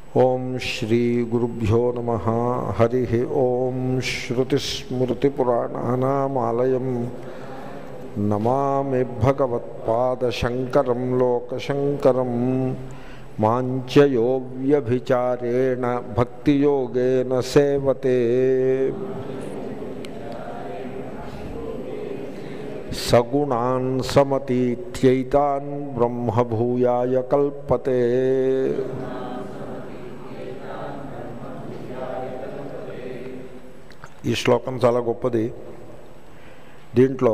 ఓం శ్రీ గురుభ్యో నమ హరి ఓం శ్రుతిస్మృతిపురాణానామాలయం నమామి భగవత్పాదశంకరం లోకశంకరం మాంచయో వ్యభిచారేణ భక్తియోగేన సేవతే సగుణాన్ సమతీత్యైతాన్ బ్రహ్మభూయాయ కల్పతే ఈ శ్లోకం చాలా గొప్పది దీంట్లో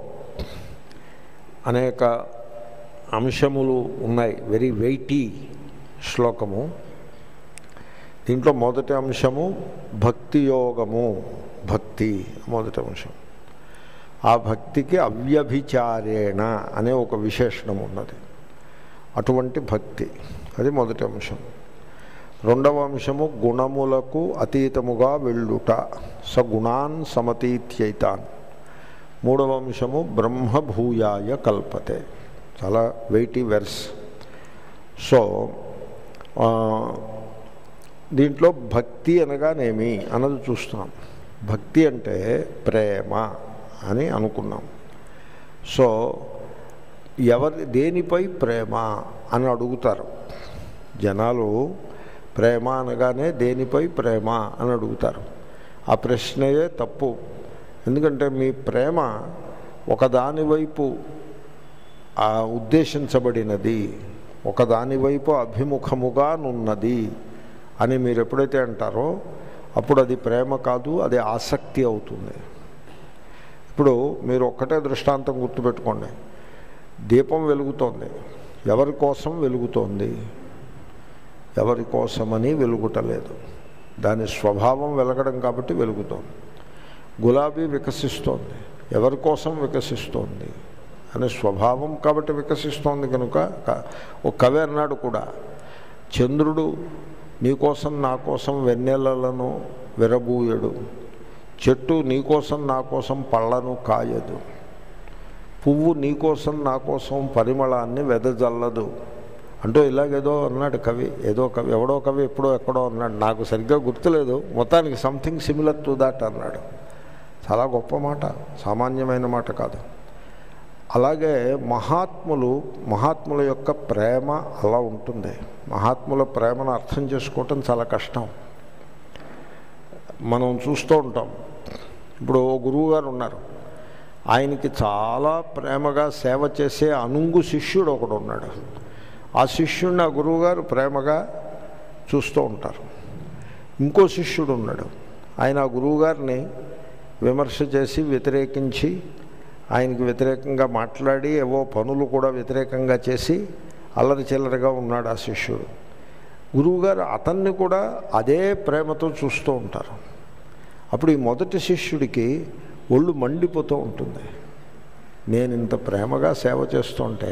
అనేక అంశములు ఉన్నాయి వెరీ వెయిటీ శ్లోకము దీంట్లో మొదటి అంశము భక్తి యోగము భక్తి మొదటి అంశం ఆ భక్తికి అవ్యభిచారేణ అనే ఒక విశేషణం ఉన్నది అటువంటి భక్తి అది మొదటి అంశం రెండవ అంశము గుణములకు అతీతముగా వెళ్ళుట సగుణాన్ సమతీత్యైతాన్ మూడవ అంశము బ్రహ్మభూయాయ కల్పతే చాలా వెయిటీ వెర్స్ సో దీంట్లో భక్తి అనగానేమి అన్నది చూస్తున్నాం భక్తి అంటే ప్రేమ అని అనుకున్నాం సో ఎవరి దేనిపై ప్రేమ అని అడుగుతారు జనాలు ప్రేమ అనగానే దేనిపై ప్రేమ అని అడుగుతారు ఆ ప్రశ్నయే తప్పు ఎందుకంటే మీ ప్రేమ ఒకదాని వైపు ఉద్దేశించబడినది ఒకదాని వైపు అభిముఖముగా నున్నది అని మీరు ఎప్పుడైతే అంటారో అప్పుడు అది ప్రేమ కాదు అది ఆసక్తి అవుతుంది ఇప్పుడు మీరు ఒక్కటే దృష్టాంతం గుర్తుపెట్టుకోండి దీపం వెలుగుతోంది ఎవరి కోసం వెలుగుతోంది ఎవరి కోసమని వెలుగుటలేదు దాని స్వభావం వెలగడం కాబట్టి వెలుగుతోంది గులాబీ వికసిస్తోంది ఎవరి కోసం వికసిస్తోంది అనే స్వభావం కాబట్టి వికసిస్తోంది కనుక ఒక కవి అన్నాడు కూడా చంద్రుడు నీకోసం నా కోసం వెన్నెలలను విరబూయడు చెట్టు నీకోసం నా కోసం పళ్ళను కాయదు పువ్వు నీకోసం నా కోసం పరిమళాన్ని వెదజల్లదు అంటూ ఇలాగేదో అన్నాడు కవి ఏదో కవి ఎవడో కవి ఎప్పుడో ఎక్కడో అన్నాడు నాకు సరిగ్గా గుర్తులేదు మొత్తానికి సంథింగ్ సిమిలర్ టు దాట్ అన్నాడు చాలా గొప్ప మాట సామాన్యమైన మాట కాదు అలాగే మహాత్ములు మహాత్ముల యొక్క ప్రేమ అలా ఉంటుంది మహాత్ముల ప్రేమను అర్థం చేసుకోవటం చాలా కష్టం మనం చూస్తూ ఉంటాం ఇప్పుడు ఓ గురువు గారు ఉన్నారు ఆయనకి చాలా ప్రేమగా సేవ చేసే అనుంగు శిష్యుడు ఒకడు ఉన్నాడు ఆ శిష్యుడిని ఆ గురువుగారు ప్రేమగా చూస్తూ ఉంటారు ఇంకో శిష్యుడు ఉన్నాడు ఆయన ఆ గురువుగారిని విమర్శ చేసి వ్యతిరేకించి ఆయనకి వ్యతిరేకంగా మాట్లాడి ఏవో పనులు కూడా వ్యతిరేకంగా చేసి అల్లరి చిల్లరగా ఉన్నాడు ఆ శిష్యుడు గురువుగారు అతన్ని కూడా అదే ప్రేమతో చూస్తూ ఉంటారు అప్పుడు ఈ మొదటి శిష్యుడికి ఒళ్ళు మండిపోతూ ఉంటుంది నేను ఇంత ప్రేమగా సేవ చేస్తుంటే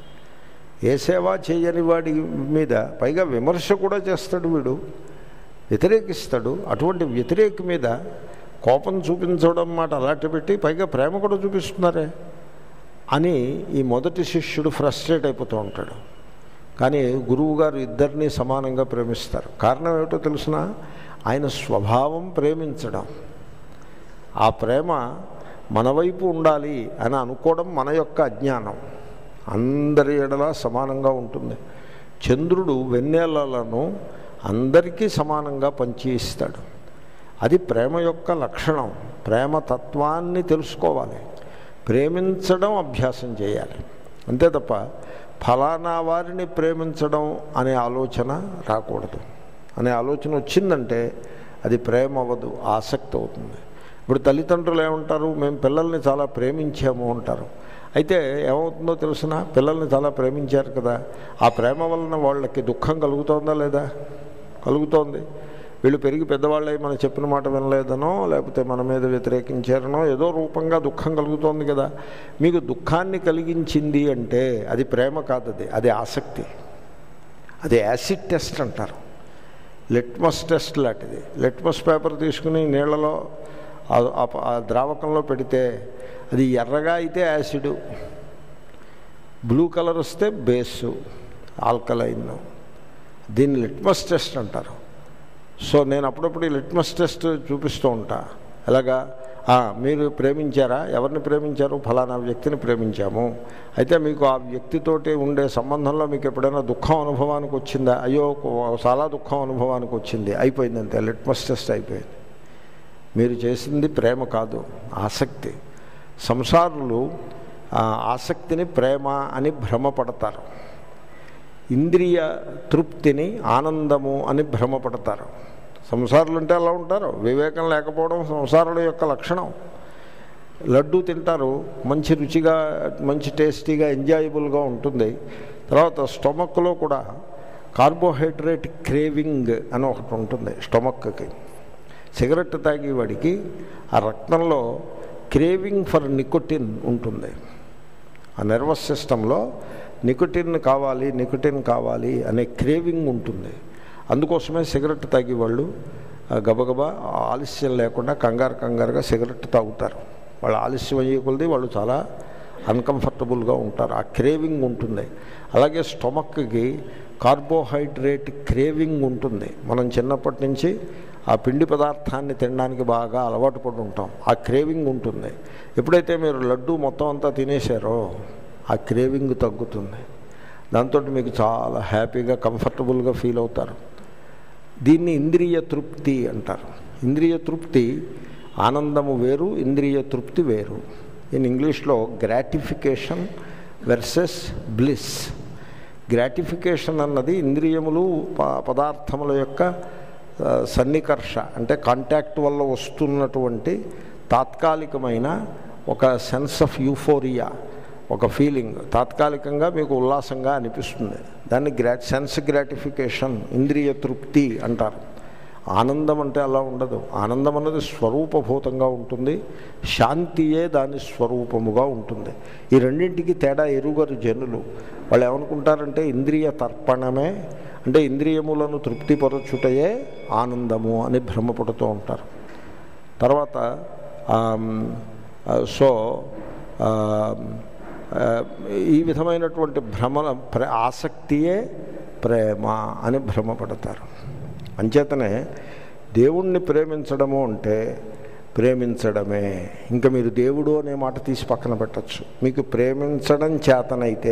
ఏ సేవ చేయని వాడి మీద పైగా విమర్శ కూడా చేస్తాడు వీడు వ్యతిరేకిస్తాడు అటువంటి వ్యతిరేకి మీద కోపం చూపించడం మాట అలాంటి పెట్టి పైగా ప్రేమ కూడా చూపిస్తున్నారే అని ఈ మొదటి శిష్యుడు ఫ్రస్ట్రేట్ అయిపోతూ ఉంటాడు కానీ గురువు గారు ఇద్దరినీ సమానంగా ప్రేమిస్తారు కారణం ఏమిటో తెలిసిన ఆయన స్వభావం ప్రేమించడం ఆ ప్రేమ మన వైపు ఉండాలి అని అనుకోవడం మన యొక్క అజ్ఞానం అందరి ఎడలా సమానంగా ఉంటుంది చంద్రుడు వెన్నెలలను అందరికీ సమానంగా పంచి ఇస్తాడు అది ప్రేమ యొక్క లక్షణం ప్రేమ తత్వాన్ని తెలుసుకోవాలి ప్రేమించడం అభ్యాసం చేయాలి అంతే తప్ప ఫలానా వారిని ప్రేమించడం అనే ఆలోచన రాకూడదు అనే ఆలోచన వచ్చిందంటే అది ప్రేమ అవ్వదు ఆసక్తి అవుతుంది ఇప్పుడు తల్లిదండ్రులు ఏమంటారు మేము పిల్లల్ని చాలా ప్రేమించాము అంటారు అయితే ఏమవుతుందో తెలిసిన పిల్లల్ని చాలా ప్రేమించారు కదా ఆ ప్రేమ వలన వాళ్ళకి దుఃఖం కలుగుతోందా లేదా కలుగుతోంది వీళ్ళు పెరిగి పెద్దవాళ్ళై మనం చెప్పిన మాట వినలేదనో లేకపోతే మన మీద వ్యతిరేకించారనో ఏదో రూపంగా దుఃఖం కలుగుతోంది కదా మీకు దుఃఖాన్ని కలిగించింది అంటే అది ప్రేమ కాదు అది అది ఆసక్తి అది యాసిడ్ టెస్ట్ అంటారు లిట్మస్ టెస్ట్ లాంటిది లిట్మస్ పేపర్ తీసుకుని నీళ్ళలో ఆ ద్రావకంలో పెడితే అది ఎర్రగా అయితే యాసిడ్ బ్లూ కలర్ వస్తే బేసు ఆల్కలైన్ దీన్ని లిట్మస్ టెస్ట్ అంటారు సో నేను అప్పుడప్పుడు ఈ లిట్మస్ టెస్ట్ చూపిస్తూ ఉంటా ఎలాగా "ఆ, మీరు ప్రేమించారా ఎవరిని ప్రేమించారు ఫలానా వ్యక్తిని ప్రేమించాము అయితే మీకు ఆ వ్యక్తితోటి ఉండే సంబంధంలో మీకు ఎప్పుడైనా దుఃఖం అనుభవానికి వచ్చిందా అయ్యో చాలా దుఃఖం అనుభవానికి వచ్చింది అయిపోయింది అంతే లిట్మస్ టెస్ట్ అయిపోయింది మీరు చేసింది ప్రేమ కాదు ఆసక్తి సంసారులు ఆ, ఆసక్తిని ప్రేమ అని భ్రమపడతారు ఇంద్రియ తృప్తిని ఆనందము అని భ్రమపడతారు సంసారులు అంటే అలా ఉంటారు వివేకం లేకపోవడం సంసారుల యొక్క లక్షణం లడ్డు తింటారు మంచి రుచిగా మంచి టేస్టీగా ఎంజాయబుల్గా ఉంటుంది తర్వాత స్టొమక్లో కూడా కార్బోహైడ్రేట్ క్రేవింగ్ అని ఒకటి ఉంటుంది స్టొమక్కి సిగరెట్ తాగేవాడికి ఆ రక్తంలో క్రేవింగ్ ఫర్ నికోటిన్ ఉంటుంది ఆ నర్వస్ సిస్టంలో నికోటిన్ కావాలి నికోటిన్ కావాలి అనే క్రేవింగ్ ఉంటుంది అందుకోసమే సిగరెట్ తాగేవాళ్ళు ఆ, గబగబా ఆలస్యం లేకుండా కంగారు కంగారుగా సిగరెట్ తాగుతారు వాళ్ళు ఆలస్యం అయ్యే కొలది వాళ్ళు చాలా అన్కంఫర్టబుల్గా ఉంటారు ఆ క్రేవింగ్ ఉంటుంది అలాగే స్టొమక్కి కార్బోహైడ్రేట్ క్రేవింగ్ ఉంటుంది మనం చిన్నప్పటి నుంచి ఆ పిండి పదార్థాన్ని తినడానికి బాగా అలవాటు పడి ఉంటాం ఆ క్రేవింగ్ ఉంటుంది ఎప్పుడైతే మీరు లడ్డు మొత్తం అంతా తినేశారో ఆ క్రేవింగ్ తగ్గుతుంది దాంతో మీకు చాలా హ్యాపీగా కంఫర్టబుల్గా ఫీల్ అవుతారు దీన్ని ఇంద్రియ తృప్తి అంటారు ఇంద్రియ తృప్తి ఆనందము వేరు ఇంద్రియ తృప్తి వేరు ఇన్ ఇంగ్లీష్లో గ్రాటిఫికేషన్ వెర్సెస్ బ్లిస్ గ్రాటిఫికేషన్ అన్నది ఇంద్రియములు ప- పదార్థముల యొక్క ఆ, సన్నికర్ష అంటే కాంటాక్ట్ వల్ల వస్తున్నటువంటి తాత్కాలికమైన ఒక సెన్స్ ఆఫ్ యూఫోరియా ఒక ఫీలింగ్ తాత్కాలికంగా మీకు ఉల్లాసంగా అనిపిస్తుంది దాన్ని గ్రా సెన్స్ గ్రాటిఫికేషన్ ఇంద్రియ తృప్తి అంటారు ఆనందం అంటే అలా ఉండదు ఆనందం అన్నది స్వరూపభూతంగా ఉంటుంది శాంతియే దాని స్వరూపముగా ఉంటుంది ఈ రెండింటికి తేడా ఎరుగరు జనులు వాళ్ళు ఏమనుకుంటారంటే ఇంద్రియ తర్పణమే అంటే ఇంద్రియములను తృప్తిపరచుటయే ఆనందము అని భ్రమపడుతూ ఉంటారు తర్వాత ఆమ్, ఆ, సో ఆమ్, ఆ, ఈ విధమైనటువంటి భ్రమ ప్ర ఆసక్తియే ప్రేమ అని భ్రమపడతారు అంచేతనే దేవుణ్ణి ప్రేమించడము అంటే ప్రేమించడమే ఇంకా మీరు దేవుడు అనే మాట తీసి పక్కన పెట్టచ్చు మీకు ప్రేమించడం చేతనైతే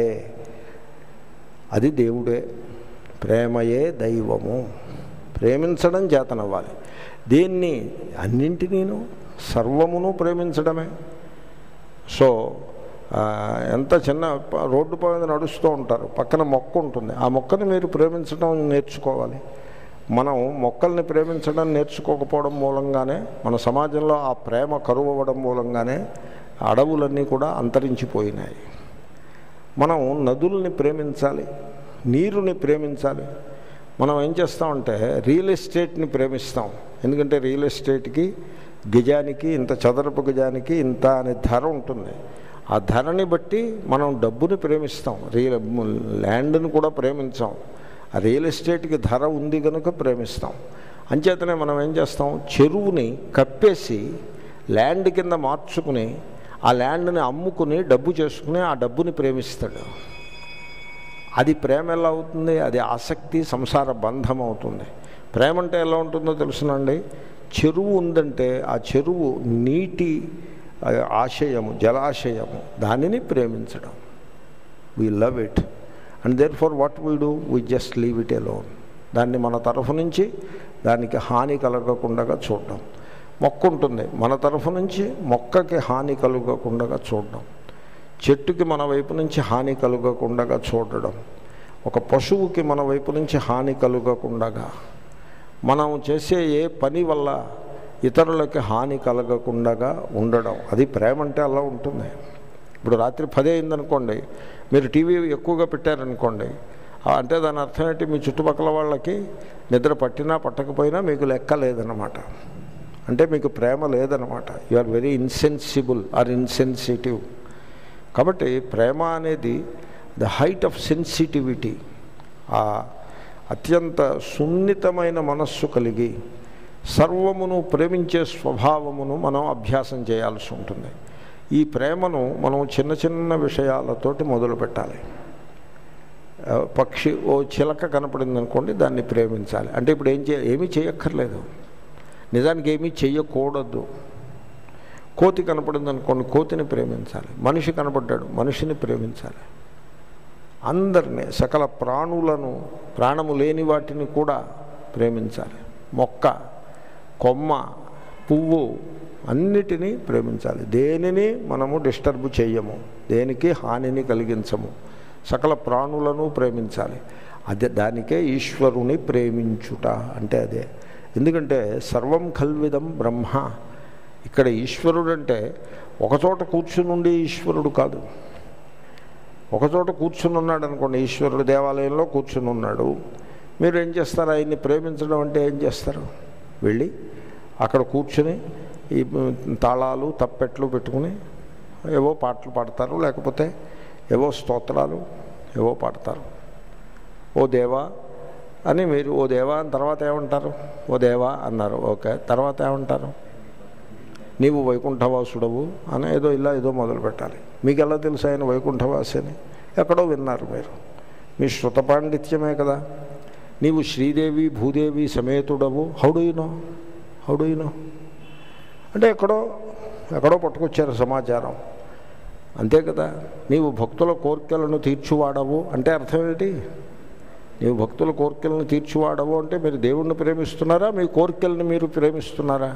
అది దేవుడే ప్రేమయే దైవము ప్రేమించడం చేతనవ్వాలి దీన్ని అన్నింటినీను సర్వమును ప్రేమించడమే సో ఆ, ఎంత చిన్న ప- రోడ్డు పైన నడుస్తూ ఉంటారు పక్కన మొక్క ఉంటుంది ఆ మొక్కని మీరు ప్రేమించడం నేర్చుకోవాలి మనం మొక్కల్ని ప్రేమించడం నేర్చుకోకపోవడం మూలంగానే మన సమాజంలో ఆ ప్రేమ కరువు అవ్వడం మూలంగానే అడవులన్నీ కూడా అంతరించిపోయినాయి మనం నదుల్ని ప్రేమించాలి నీరుని ప్రేమించాలి మనం ఏం చేస్తామంటే రియల్ ఎస్టేట్ని ప్రేమిస్తాం ఎందుకంటే రియల్ ఎస్టేట్కి గజానికి ఇంత చదరపు గజానికి ఇంత అనే ధర ఉంటుంది ఆ ధరని బట్టి మనం డబ్బుని ప్రేమిస్తాం రియల్ ల్యాండ్ని కూడా ప్రేమించాం ఆ రియల్ ఎస్టేట్కి ధర ఉంది కనుక ప్రేమిస్తాం అంచేతనే మనం ఏం చేస్తాం చెరువుని కప్పేసి ల్యాండ్ కింద మార్చుకుని ఆ ల్యాండ్ని అమ్ముకుని డబ్బు చేసుకుని ఆ డబ్బుని ప్రేమిస్తాడు అది ప్రేమ ఎలా అవుతుంది అది ఆసక్తి సంసార బంధం అవుతుంది ప్రేమ అంటే ఎలా ఉంటుందో తెలుసునండి చెరువు ఉందంటే ఆ చెరువు నీటి ఆ, ఆశయము జలాశయము దానిని ప్రేమించడం we love it and therefore what we do we just leave it alone దాన్ని మన తరఫు నుంచి దానికి హాని కలగకుండా చూడడం మొక్క ఉంటుంది మన తరఫు నుంచి మొక్కకి హాని కలగకుండా చూడడం చెట్టుకి మన వైపు నుంచి హాని కలుగకుండా చూడడం ఒక పశువుకి మన వైపు నుంచి హాని కలుగకుండా మనం చేసే ఏ పని వల్ల ఇతరులకి హాని కలగకుండా ఉండడం అది ప్రేమ అంటే అలా ఉంటుంది ఇప్పుడు రాత్రి పదే అయిందనుకోండి మీరు టీవీ ఎక్కువగా పెట్టారనుకోండి ఆ అంటే దాని అర్థం ఏంటి మీ చుట్టుపక్కల వాళ్ళకి నిద్ర పట్టినా పట్టకపోయినా మీకు లెక్క లేదనమాట అంటే మీకు ప్రేమ లేదనమాట you are very insensible or insensitive కాబట్టి ప్రేమ అనేది ద హైట్ ఆఫ్ సెన్సిటివిటీ ఆ అత్యంత సున్నితమైన మనస్సు కలిగి సర్వమును ప్రేమించే స్వభావమును మనం అభ్యాసం చేయాల్సి ఉంటుంది ఈ ప్రేమను మనం చిన్న చిన్న విషయాలతోటి మొదలు పెట్టాలి ఆ, పక్షి ఓ చిలక కనపడింది అనుకోండి దాన్ని ప్రేమించాలి అంటే ఇప్పుడు ఏం చేయ ఏమీ చేయక్కర్లేదు నిజానికి ఏమీ చెయ్యకూడదు కోతి కనపడింది అనుకోండి కోతిని ప్రేమించాలి మనిషి కనపడ్డాడు మనిషిని ప్రేమించాలి అందరినీ సకల ప్రాణులను ప్రాణము లేని వాటిని కూడా ప్రేమించాలి మొక్క కొమ్మ పువ్వు అన్నిటినీ ప్రేమించాలి దేనిని మనము డిస్టర్బ్ చేయము దేనికి హానిని కలిగించము సకల ప్రాణులను ప్రేమించాలి అదే దానికే ఈశ్వరుని ప్రేమించుట అంటే అదే ఎందుకంటే సర్వం కల్విదం బ్రహ్మ ఇక్కడ ఈశ్వరుడు అంటే ఒకచోట కూర్చుని ఉండే ఈశ్వరుడు కాదు ఒకచోట కూర్చుని ఉన్నాడు అనుకోండి ఈశ్వరుడు దేవాలయంలో కూర్చుని ఉన్నాడు మీరు ఏం చేస్తారు ఆయన్ని ప్రేమించడం అంటే ఏం చేస్తారు వెళ్ళి అక్కడ కూర్చుని ఈ తాళాలు తప్పెట్లు పెట్టుకుని ఏవో పాటలు పాడతారు లేకపోతే ఏవో స్తోత్రాలు ఏవో పాడతారు ఓ దేవా అని మీరు ఓ దేవా అని తర్వాత ఏమంటారు ఓ దేవా అన్నారు ఓకే తర్వాత ఏమంటారు నీవు వైకుంఠవాసుడవు అని ఏదో ఇలా ఏదో మొదలు పెట్టాలి మీకు ఎలా తెలుసు ఆయన వైకుంఠవాసి అని ఎక్కడో విన్నారు మీరు మీ శృత పాండిత్యమే కదా నీవు శ్రీదేవి భూదేవి సమేతుడవు హౌడుయినో హౌడుయినో అంటే ఎక్కడో ఎక్కడో పట్టుకొచ్చారు సమాచారం అంతే కదా నీవు భక్తుల కోరికలను తీర్చువాడవు అంటే అర్థం ఏంటి నీవు భక్తుల కోరికలను తీర్చువాడవు అంటే మీరు దేవుణ్ణి ప్రేమిస్తున్నారా మీ కోరికలను మీరు ప్రేమిస్తున్నారా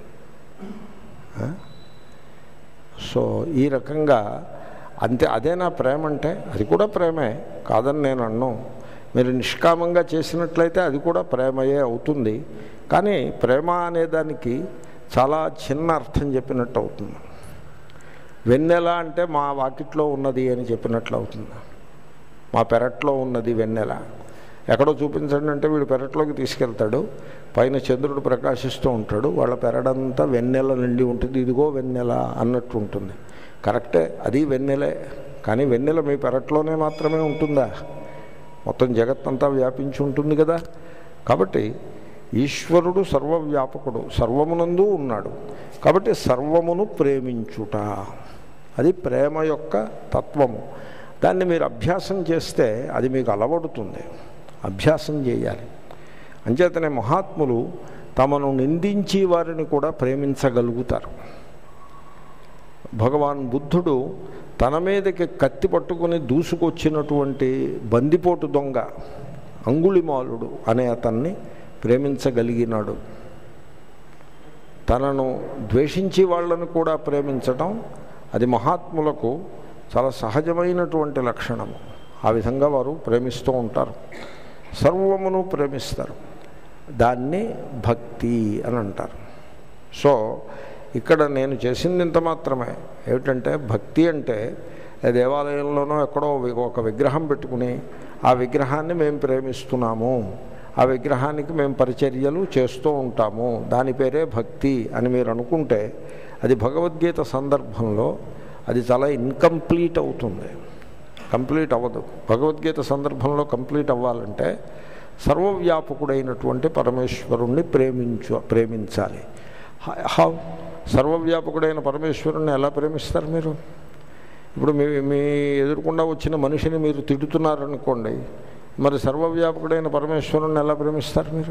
సో ఈ రకంగా అంతే అదే నా ప్రేమ అంటే అది కూడా ప్రేమే కాదని నేను అన్నాను మీరు నిష్కామంగా చేసినట్లయితే అది కూడా ప్రేమయే అవుతుంది కానీ ప్రేమ అనేదానికి చాలా చిన్న అర్థం చెప్పినట్టు అవుతుంది వెన్నెల అంటే మా వాకిట్లో ఉన్నది అని చెప్పినట్లు అవుతుంది మా పెరట్లో ఉన్నది వెన్నెల ఎక్కడో చూపించండి అంటే వీడు పెరట్లోకి తీసుకెళ్తాడు పైన చంద్రుడు ప్రకాశిస్తూ ఉంటాడు వాళ్ళ పెరడంతా వెన్నెల నిండి ఉంటుంది ఇదిగో వెన్నెల అన్నట్టు ఉంటుంది కరెక్టే అది వెన్నెలే కానీ వెన్నెల మీ పెరట్లోనే మాత్రమే ఉంటుందా మొత్తం జగత్తంతా వ్యాపించి ఉంటుంది కదా కాబట్టి ఈశ్వరుడు సర్వవ్యాపకుడు సర్వమునందు ఉన్నాడు కాబట్టి సర్వమును ప్రేమించుట అది ప్రేమ యొక్క తత్వము దాన్ని మీరు అభ్యాసం చేస్తే అది మీకు అలవడుతుంది అభ్యాసం చేయాలి అంచేతనే మహాత్ములు తమను నిందించి వారిని కూడా ప్రేమించగలుగుతారు భగవాన్ బుద్ధుడు తన మీదకి కత్తి పట్టుకుని దూసుకొచ్చినటువంటి బందిపోటు దొంగ అంగుళిమాలుడు అనే అతన్ని ప్రేమించగలిగినాడు తనను ద్వేషించి వాళ్ళను కూడా ప్రేమించటం అది మహాత్ములకు చాలా సహజమైనటువంటి లక్షణము ఆ విధంగా వారు ప్రేమిస్తూ ఉంటారు సర్వమును ప్రేమిస్తారు దాన్ని భక్తి అని అంటారు సో ఇక్కడ నేను చేసింది ఇంత మాత్రమే ఏమిటంటే భక్తి అంటే ఏ దేవాలయంలోనో ఎక్కడో వి- ఒక విగ్రహం పెట్టుకుని ఆ విగ్రహాన్ని మేము ప్రేమిస్తున్నాము ఆ విగ్రహానికి మేము పరిచర్యలు చేస్తూ ఉంటాము దాని పేరే భక్తి అని మీరు అనుకుంటే అది భగవద్గీత సందర్భంలో అది చాలా ఇన్కంప్లీట్ అవుతుంది కంప్లీట్ అవ్వదు భగవద్గీత సందర్భంలో కంప్లీట్ అవ్వాలంటే సర్వవ్యాపకుడైనటువంటి పరమేశ్వరుణ్ణి ప్రేమించు ప్రేమించాలి హ- హౌ సర్వవ్యాపకుడైన పరమేశ్వరుణ్ణి ఎలా ప్రేమిస్తారు మీరు ఇప్పుడు మీ మీ ఎదురుకుండా వచ్చిన మనిషిని మీరు తిడుతున్నారనుకోండి మరి సర్వవ్యాపకుడైన పరమేశ్వరుణ్ణి ఎలా ప్రేమిస్తారు మీరు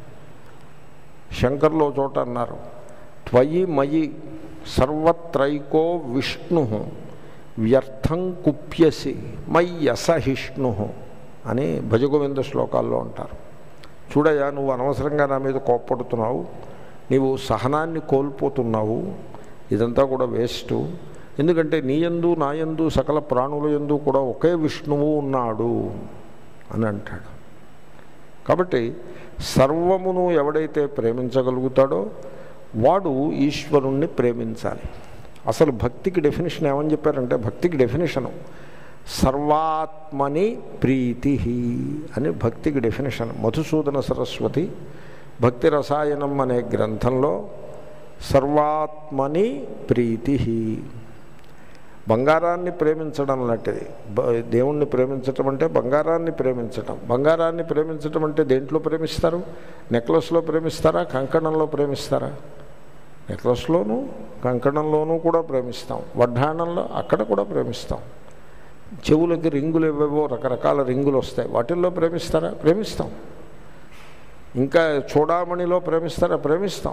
శంకర్లో చోట అన్నారు త్వయి మయి సర్వత్రైకో విష్ణు వ్యర్థం కుప్యసి మయ్యసహిష్ణు అని భజగోవింద శ్లోకాల్లో అంటారు చూడయ్యా నువ్వు అనవసరంగా నా మీద కోప్పడుతున్నావు నీవు సహనాన్ని కోల్పోతున్నావు ఇదంతా కూడా వేస్ట్ ఎందుకంటే నీయందు నాయందు సకల ప్రాణుల యందు కూడా ఒకే విష్ణువు ఉన్నాడు అని అంటాడు కాబట్టి సర్వమును ఎవడైతే ప్రేమించగలుగుతాడో వాడు ఈశ్వరుణ్ణి ప్రేమించాలి అసలు భక్తికి డెఫినేషన్ ఏమని చెప్పారంటే భక్తికి డెఫినేషను సర్వాత్మని ప్రీతి అని భక్తికి డెఫినేషన్ మధుసూదన సరస్వతి భక్తి రసాయనం అనే గ్రంథంలో సర్వాత్మని ప్రీతి బంగారాన్ని ప్రేమించడం లాంటిది బ- దేవుణ్ణి ప్రేమించటం అంటే బంగారాన్ని ప్రేమించటం బంగారాన్ని ప్రేమించటం అంటే దేంట్లో ప్రేమిస్తారు నెక్లెస్లో ప్రేమిస్తారా కంకణంలో ప్రేమిస్తారా నెక్లెస్లోనూ కంకణంలోనూ కూడా ప్రేమిస్తాం వడ్డాణంలో అక్కడ కూడా ప్రేమిస్తాం చెవులకి రింగులు ఏవేవో రకరకాల రింగులు వస్తాయి వాటిల్లో ప్రేమిస్తారా ప్రేమిస్తాం ఇంకా చూడామణిలో ప్రేమిస్తారా ప్రేమిస్తాం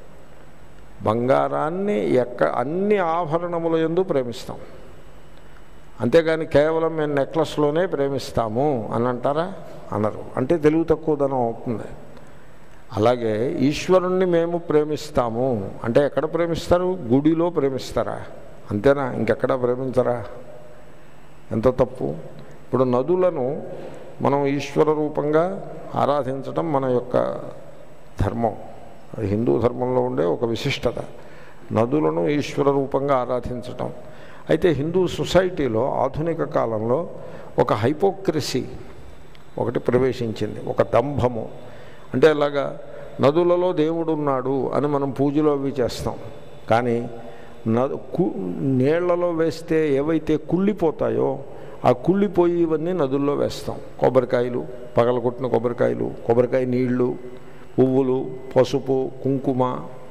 బంగారాన్ని ఎక్క అన్ని ఆభరణముల ఎందు ప్రేమిస్తాం అంతేగాని కేవలం మేము నెక్లెస్లోనే ప్రేమిస్తాము అని అంటారా అనరు అంటే తెలుగు తక్కువదనం అవుతుంది అలాగే ఈశ్వరుణ్ణి మేము ప్రేమిస్తాము అంటే ఎక్కడ ప్రేమిస్తారు గుడిలో ప్రేమిస్తారా అంతేనా ఇంకెక్కడ ప్రేమించరా ఎంత తప్పు ఇప్పుడు నదులను మనం ఈశ్వర రూపంగా ఆరాధించటం మన యొక్క ధర్మం అది హిందూ ధర్మంలో ఉండే ఒక విశిష్టత నదులను ఈశ్వర రూపంగా ఆరాధించటం అయితే హిందూ సొసైటీలో ఆధునిక కాలంలో ఒక హైపోక్రసీ ఒకటి ప్రవేశించింది ఒక దంభము అంటే అలాగా నదులలో దేవుడు ఉన్నాడు అని మనం పూజలో అవి చేస్తాం కానీ నదు కు నీళ్లలో వేస్తే ఏవైతే కుళ్ళిపోతాయో ఆ కుళ్ళిపోయి ఇవన్నీ నదుల్లో వేస్తాం కొబ్బరికాయలు పగలగొట్టిన కొబ్బరికాయలు కొబ్బరికాయ నీళ్లు పువ్వులు పసుపు కుంకుమ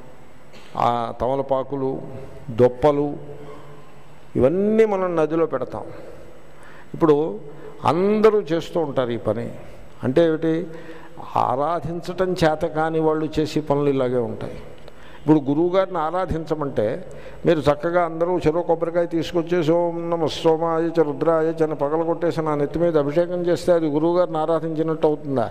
ఆ తమలపాకులు దొప్పలు ఇవన్నీ మనం నదిలో పెడతాం ఇప్పుడు అందరూ చేస్తూ ఉంటారు ఈ పని అంటే ఏమిటి ఆరాధించటం చేత కాని వాళ్ళు చేసే పనులు ఇలాగే ఉంటాయి ఇప్పుడు గురువుగారిని ఆరాధించమంటే మీరు చక్కగా అందరూ చెరువు కొబ్బరికాయ తీసుకొచ్చేసి ఓం నమ సోమాయ చ రుద్రాయ చని పగలగొట్టేసి నా నెత్తి మీద అభిషేకం చేస్తే అది గురువుగారిని ఆరాధించినట్టు అవుతుందా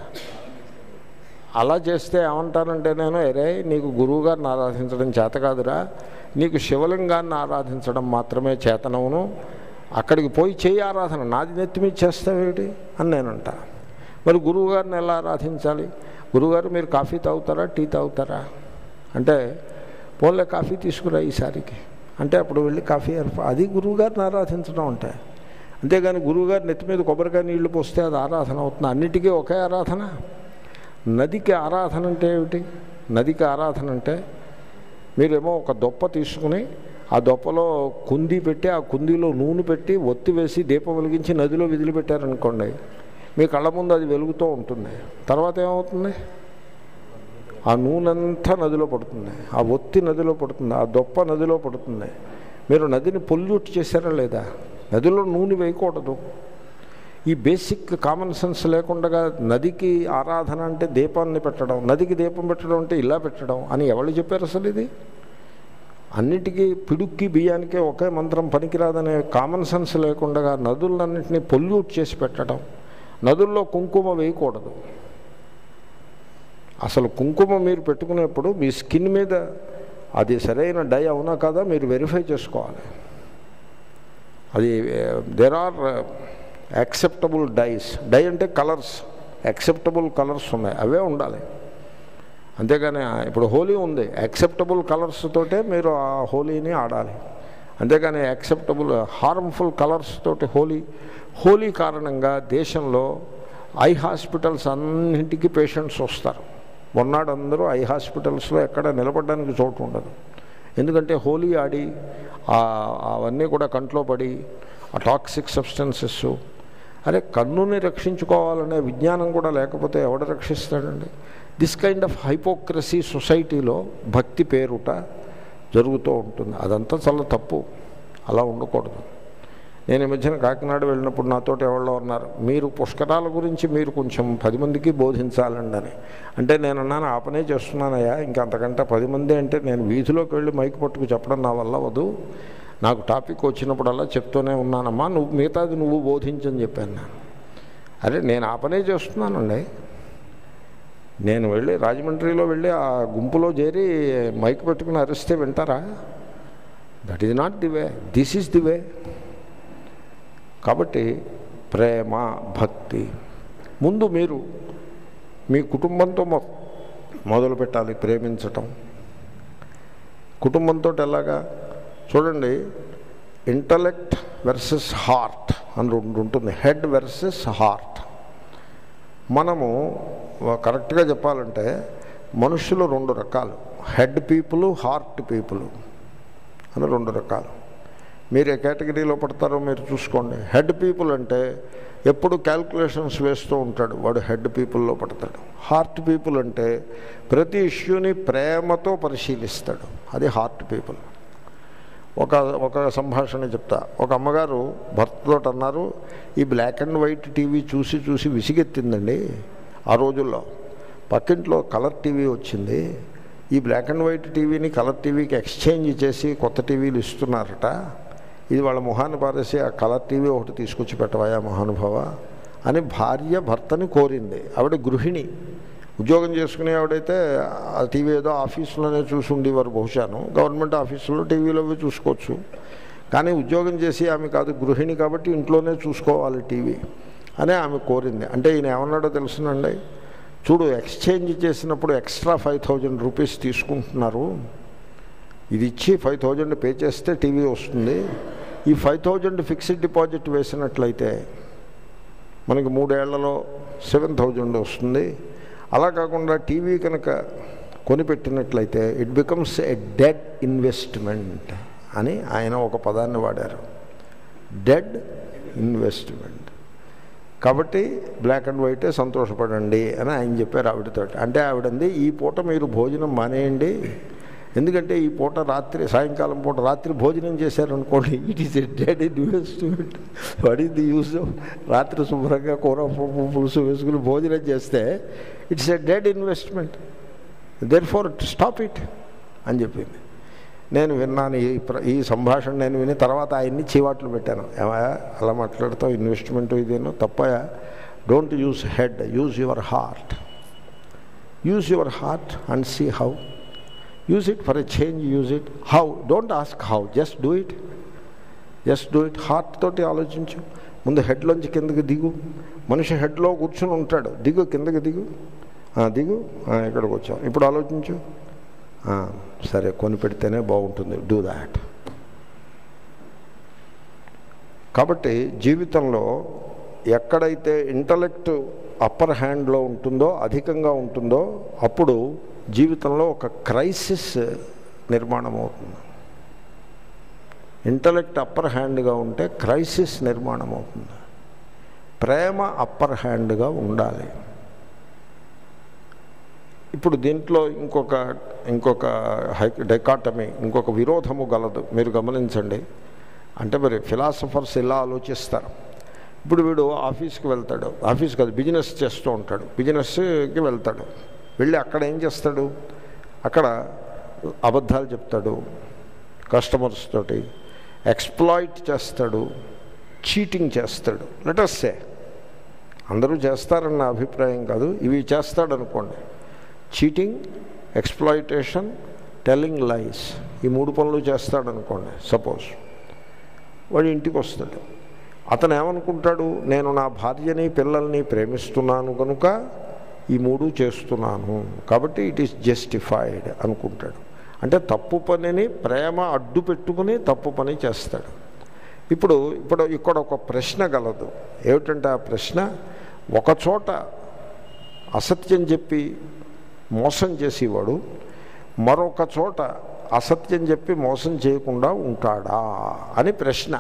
అలా చేస్తే ఏమంటానంటే నేను ఎరే నీకు గురువుగారిని ఆరాధించడం చేత కాదురా నీకు శివలింగాన్ని ఆరాధించడం మాత్రమే చేతనవును అక్కడికి పోయి చేయి ఆరాధన నాది నెత్తి మీద చేస్తావేమిటి అని నేనంట మరి గురువుగారిని ఎలా ఆరాధించాలి గురువుగారు మీరు కాఫీ తాగుతారా టీ తాగుతారా అంటే పోన్లే కాఫీ తీసుకురా ఈసారికి అంటే అప్పుడు వెళ్ళి కాఫీ ఏర్ప అది గురువుగారిని ఆరాధించడం అంటే అంతేగాని గురువుగారు నెత్తి మీద కొబ్బరికాయ నీళ్లు పోస్తే అది ఆరాధన అవుతుంది అన్నిటికీ ఒకే ఆరాధన నదికి ఆరాధన అంటే ఏమిటి నదికి ఆరాధన అంటే మీరేమో ఒక దొప్ప తీసుకుని ఆ దొప్పలో కుంది పెట్టి ఆ కుందీలో నూనె పెట్టి ఒత్తి వేసి దీపం వెలిగించి నదిలో విదిలిపెట్టారనుకోండి మీ కళ్ళ ముందు అది వెలుగుతూ ఉంటుంది తర్వాత ఏమవుతుంది ఆ నూనెంతా నదిలో పడుతుంది ఆ ఒత్తి నదిలో పడుతుంది ఆ దొప్ప నదిలో పడుతుంది మీరు నదిని పొల్యూట్ చేశారా లేదా నదిలో నూనె వేయకూడదు ఈ బేసిక్ కామన్ సెన్స్ లేకుండా నదికి ఆరాధన అంటే దీపాన్ని పెట్టడం నదికి దీపం పెట్టడం అంటే ఇలా పెట్టడం అని ఎవరు చెప్పారు అసలు ఇది అన్నిటికీ పిడుక్కి బియ్యానికే ఒకే మంత్రం పనికిరాదనే కామన్ సెన్స్ లేకుండా నదులన్నింటినీ పొల్యూట్ చేసి పెట్టడం నదుల్లో కుంకుమ వేయకూడదు అసలు కుంకుమ మీరు పెట్టుకునేప్పుడు మీ స్కిన్ మీద అది సరైన డై అవునా కదా మీరు వెరిఫై చేసుకోవాలి అది there are acceptable dyes dye అంటే కలర్స్ యాక్సెప్టబుల్ కలర్స్ ఉన్నాయి అవే ఉండాలి అంతేగాని ఇప్పుడు హోలీ ఉంది యాక్సెప్టబుల్ కలర్స్ తోటే మీరు ఆ హోలీని ఆడాలి అంతేగాని యాక్సెప్టబుల్ హార్మ్ఫుల్ కలర్స్ తోటి హోలీ హోలీ కారణంగా దేశంలో ఐ హాస్పిటల్స్ అన్నింటికి పేషెంట్స్ వస్తారు మొన్నాడు అందరూ ఐ హాస్పిటల్స్లో ఎక్కడ నిలబడడానికి చోటు ఉండదు ఎందుకంటే హోలీ ఆడి అవన్నీ కూడా కంట్లో పడి ఆ టాక్సిక్ సబ్స్టెన్సెస్ అరే కన్నుని రక్షించుకోవాలనే విజ్ఞానం కూడా లేకపోతే ఎవడ రక్షిస్తాడండి దిస్ కైండ్ ఆఫ్ హైపోక్రసీ సొసైటీలో భక్తి పేరుట జరుగుతూ ఉంటుంది అదంతా చాలా తప్పు అలా ఉండకూడదు నేను ఈ మధ్యన కాకినాడ వెళ్ళినప్పుడు నాతోటి ఎవరో ఉన్నారు మీరు పుష్కరాల గురించి మీరు కొంచెం పది మందికి బోధించాలండి అని అంటే నేను అన్నాను ఆ పనే చేస్తున్నానయ్యా ఇంకా అంతకంటే పది మంది అంటే నేను వీధిలోకి వెళ్ళి మైక్ పట్టుకు చెప్పడం నా వల్ల వద్దు నాకు టాపిక్ వచ్చినప్పుడల్లా చెప్తూనే ఉన్నానమ్మా నువ్వు మిగతాది నువ్వు బోధించని చెప్పాను నేను అరే నేను ఆ పనే చేస్తున్నానండి నేను వెళ్ళి రాజమండ్రిలో వెళ్ళి ఆ గుంపులో చేరి మైక్ పెట్టుకుని అరిస్తే వింటారా that is not the way this is the way కాబట్టి ప్రేమ భక్తి ముందు మీరు మీ కుటుంబంతో మొ మొదలు పెట్టాలి ప్రేమించటం కుటుంబంతో ఎలాగా చూడండి ఇంటలెక్ట్ వెర్సెస్ హార్ట్ అని రెండు ఉంటుంది హెడ్ వెర్సెస్ హార్ట్ మనము కరెక్ట్గా చెప్పాలంటే మనుషులు రెండు రకాలు హెడ్ పీపుల్ హార్ట్ పీపుల్ అని రెండు రకాలు మీరు ఏ కేటగిరీలో పడతారో మీరు చూసుకోండి హెడ్ పీపుల్ అంటే ఎప్పుడు క్యాల్కులేషన్స్ వేస్తూ ఉంటాడు వాడు హెడ్ పీపుల్లో పడతాడు హార్ట్ పీపుల్ అంటే ప్రతి ఇష్యూని ప్రేమతో పరిశీలిస్తాడు అది హార్ట్ పీపుల్ ఒక ఒక సంభాషణ చెప్తా ఒక అమ్మగారు భర్తతో అన్నారు ఈ బ్లాక్ అండ్ వైట్ టీవీ చూసి చూసి విసిగెత్తిందండి ఆ రోజుల్లో పక్కింట్లో కలర్ టీవీ వచ్చింది ఈ బ్లాక్ అండ్ వైట్ టీవీని కలర్ టీవీకి ఎక్స్చేంజ్ చేసి కొత్త టీవీలు ఇస్తున్నారట ఇది వాళ్ళ మొహాన్ని పారేసి ఆ కలర్ టీవీ ఒకటి తీసుకొచ్చి పెట్టవాయా మహానుభావ అని భార్య భర్తని కోరింది ఆవిడ గృహిణి ఉద్యోగం చేసుకునే ఆవిడైతే ఆ టీవీ ఏదో ఆఫీసులోనే చూసి ఉండేవారు బహుశాను గవర్నమెంట్ ఆఫీసులో టీవీలో అవి చూసుకోవచ్చు కానీ ఉద్యోగం చేసి ఆమె కాదు గృహిణి కాబట్టి ఇంట్లోనే చూసుకోవాలి టీవీ అని ఆమె కోరింది అంటే ఈయన ఏమన్నాడో తెలుసునండి చూడు ఎక్స్చేంజ్ చేసినప్పుడు ఎక్స్ట్రా ఫైవ్ థౌజండ్ రూపీస్ తీసుకుంటున్నారు ఇది ఇచ్చి ఫైవ్ థౌజండ్ పే చేస్తే టీవీ వస్తుంది ఈ ఫైవ్ థౌజండ్ ఫిక్స్డ్ డిపాజిట్ వేసినట్లయితే మనకి మూడేళ్లలో సెవెన్ థౌజండ్ వస్తుంది అలా కాకుండా టీవీ కనుక కొనిపెట్టినట్లయితే it becomes a dead investment అని ఆయన ఒక పదాన్ని వాడారు డెడ్ ఇన్వెస్ట్మెంట్ కాబట్టి బ్లాక్ అండ్ వైటే సంతోషపడండి అని ఆయన చెప్పారు ఆవిడతో అంటే ఆవిడంది ఈ పూట మీరు భోజనం మానేయండి ఎందుకంటే ఈ పూట రాత్రి సాయంకాలం పూట రాత్రి భోజనం చేశారనుకోండి it is a dead investment what is the use రాత్రి శుభ్రంగా కూర పప్పు పులుసు వేసుకుని భోజనం చేస్తే it's a dead investment therefore stop it అని చెప్పింది నేను విన్నాను ఈ ప్ర ఈ సంభాషణ నేను విని తర్వాత ఆయన్ని చీవాట్లు పెట్టాను ఏమయ్యా అలా మాట్లాడతావు ఇన్వెస్ట్మెంట్ ఇదేనో తప్పయా don't use head use your heart use your heart and see how use it for a change use it how don't ask how just do it just do it heart తోటి ఆలోచించు ముందు హెడ్లోంచి కిందకి దిగు మనిషి హెడ్లో కూర్చుని ఉంటాడు దిగు కిందకి దిగు ఆ, దిగు ఆ, ఇక్కడికి వచ్చావు ఇప్పుడు ఆలోచించు ఆ, సరే కొని పెడితేనే బాగుంటుంది డూ దాట్ కాబట్టి జీవితంలో ఎక్కడైతే ఇంటలెక్ట్ అప్పర్ హ్యాండ్లో ఉంటుందో అధికంగా ఉంటుందో అప్పుడు జీవితంలో ఒక క్రైసిస్ నిర్మాణం అవుతుంది ఇంటలెక్ట్ అప్పర్ హ్యాండ్గా ఉంటే క్రైసిస్ నిర్మాణం అవుతుంది ప్రేమ అప్పర్ హ్యాండ్గా ఉండాలి ఇప్పుడు దీంట్లో ఇంకొక ఇంకొక హై డెకాటమీ ఇంకొక విరోధము గలదు మీరు గమనించండి అంటే మరి ఫిలాసఫర్స్ ఇలా ఆలోచిస్తారు ఇప్పుడు వీడు ఆఫీస్కి వెళ్తాడు ఆఫీస్ కాదు బిజినెస్ చేస్తూ ఉంటాడు బిజినెస్కి వెళ్తాడు వెళ్ళి అక్కడ ఏం చేస్తాడు అక్కడ అబద్ధాలు చెప్తాడు కస్టమర్స్ తోటి ఎక్స్ప్లాయిట్ చేస్తాడు చీటింగ్ చేస్తాడు లెటర్సే అందరూ చేస్తారన్న అభిప్రాయం కాదు ఇవి చేస్తాడు అనుకోండి చీటింగ్ ఎక్స్ప్లాయిటేషన్ టెల్లింగ్ లైస్ ఈ మూడు పనులు చేస్తాడు అనుకోండి సపోజ్ వాడు ఇంటికి వస్తాడు అతను ఏమనుకుంటాడు నేను నా భార్యని పిల్లల్ని ప్రేమిస్తున్నాను కనుక ఈ మూడు చేస్తున్నాను కాబట్టి ఇట్ ఈస్ జస్టిఫైడ్ అనుకుంటాడు అంటే తప్పు పనిని ప్రేమ అడ్డు పెట్టుకుని తప్పు పని చేస్తాడు ఇప్పుడు ఇప్పుడు ఇక్కడ ఒక ప్రశ్న గలదు ఏమిటంటే ఆ ప్రశ్న ఒక చోట అసత్యం చెప్పి మోసం చేసేవాడు మరొక చోట అసత్యం చెప్పి మోసం చేయకుండా ఉంటాడా అని ప్రశ్న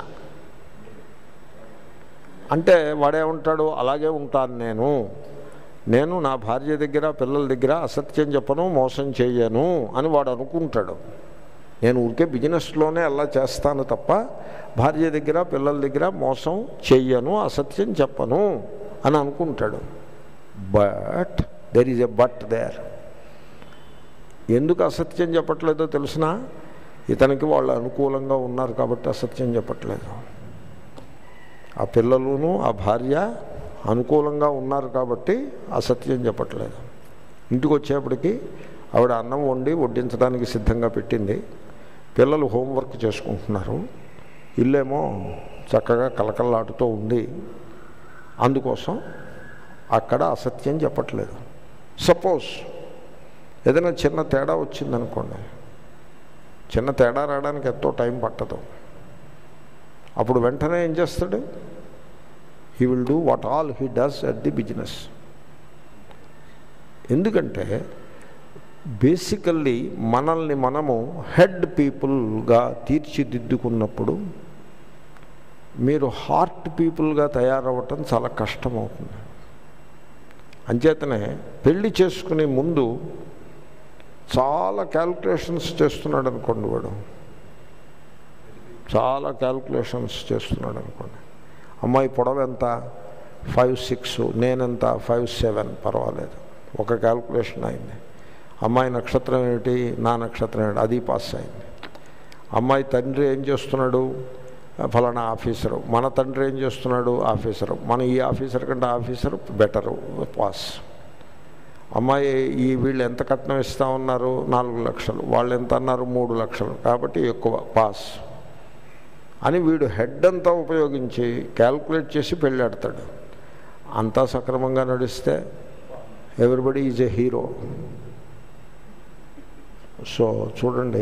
అంటే వాడేమంటాడు అలాగే ఉంటాను నేను నేను నా భార్య దగ్గర పిల్లల దగ్గర అసత్యం చెప్పను మోసం చేయను అని వాడు అనుకుంటాడు నేను ఊరికే బిజినెస్లోనే అలా చేస్తాను తప్ప భార్య దగ్గర పిల్లల దగ్గర మోసం చెయ్యను అసత్యం చెప్పను అని అనుకుంటాడు but there is a but there ఎందుకు అసత్యం చెప్పట్లేదో తెలిసినా ఇతనికి వాళ్ళు అనుకూలంగా ఉన్నారు కాబట్టి అసత్యం చెప్పట్లేదు ఆ పిల్లలును ఆ భార్య అనుకూలంగా ఉన్నారు కాబట్టి అసత్యం చెప్పట్లేదు ఇంటికి వచ్చేప్పటికి ఆవిడ అన్నం వండి వడ్డించడానికి సిద్ధంగా పెట్టింది పిల్లలు హోంవర్క్ చేసుకుంటున్నారు ఇల్లేమో చక్కగా కలకల్లాడుతూ ఉంది అందుకోసం అక్కడ అసత్యం చెప్పట్లేదు సపోజ్ ఏదైనా చిన్న తేడా వచ్చిందనుకోండి చిన్న తేడా రావడానికి ఎంతో టైం పట్టదు అప్పుడు వెంటనే ఏం చేస్తాడు he will do what all he does at the business ఎందుకంటే బేసికల్లీ మనల్ని మనము హెడ్ పీపుల్గా తీర్చిదిద్దుకున్నప్పుడు మీరు హార్ట్ పీపుల్గా తయారవ్వటం చాలా కష్టమవుతుంది అంచేతనే పెళ్లి చేసుకునే ముందు చాలా క్యాల్కులేషన్స్ చేస్తున్నాడు అనుకోండి వాడు చాలా క్యాల్కులేషన్స్ చేస్తున్నాడు అనుకోండి అమ్మాయి పొడవ ఎంత ఫైవ్ సిక్స్ నేనెంత ఫైవ్ సెవెన్ పర్వాలేదు ఒక క్యాల్కులేషన్ అయింది అమ్మాయి నక్షత్రం ఏమిటి నా నక్షత్రం ఏమిటి అది పాస్ అయింది అమ్మాయి తండ్రి ఏం చేస్తున్నాడు ఫలానా ఆఫీసరు మన తండ్రి ఏం చేస్తున్నాడు ఆఫీసరు మన ఈ ఆఫీసర్ కంటే ఆఫీసర్ బెటరు పాస్ అమ్మాయి ఈ వీళ్ళు ఎంత కట్నం ఇస్తా ఉన్నారు నాలుగు లక్షలు వాళ్ళు ఎంత అన్నారు మూడు లక్షలు కాబట్టి ఎక్కువ పాస్ అని వీడు హెడ్ అంతా ఉపయోగించి క్యాల్కులేట్ చేసి పెళ్ళాడతాడు అంతా సక్రమంగా నడిస్తే everybody is a hero so చూడండి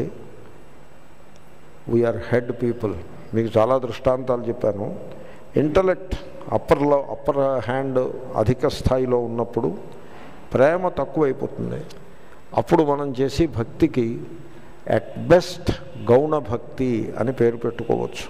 వీఆర్ హెడ్ పీపుల్ మీకు చాలా దృష్టాంతాలు చెప్పాను ఇంటలెక్ట్ అప్పర్లో అప్పర్ హ్యాండ్ అధిక స్థాయిలో ఉన్నప్పుడు ప్రేమ తక్కువైపోతుంది అప్పుడు మనం చేసి భక్తికి అట్ బెస్ట్ గౌణ భక్తి అని పేరు పెట్టుకోవచ్చు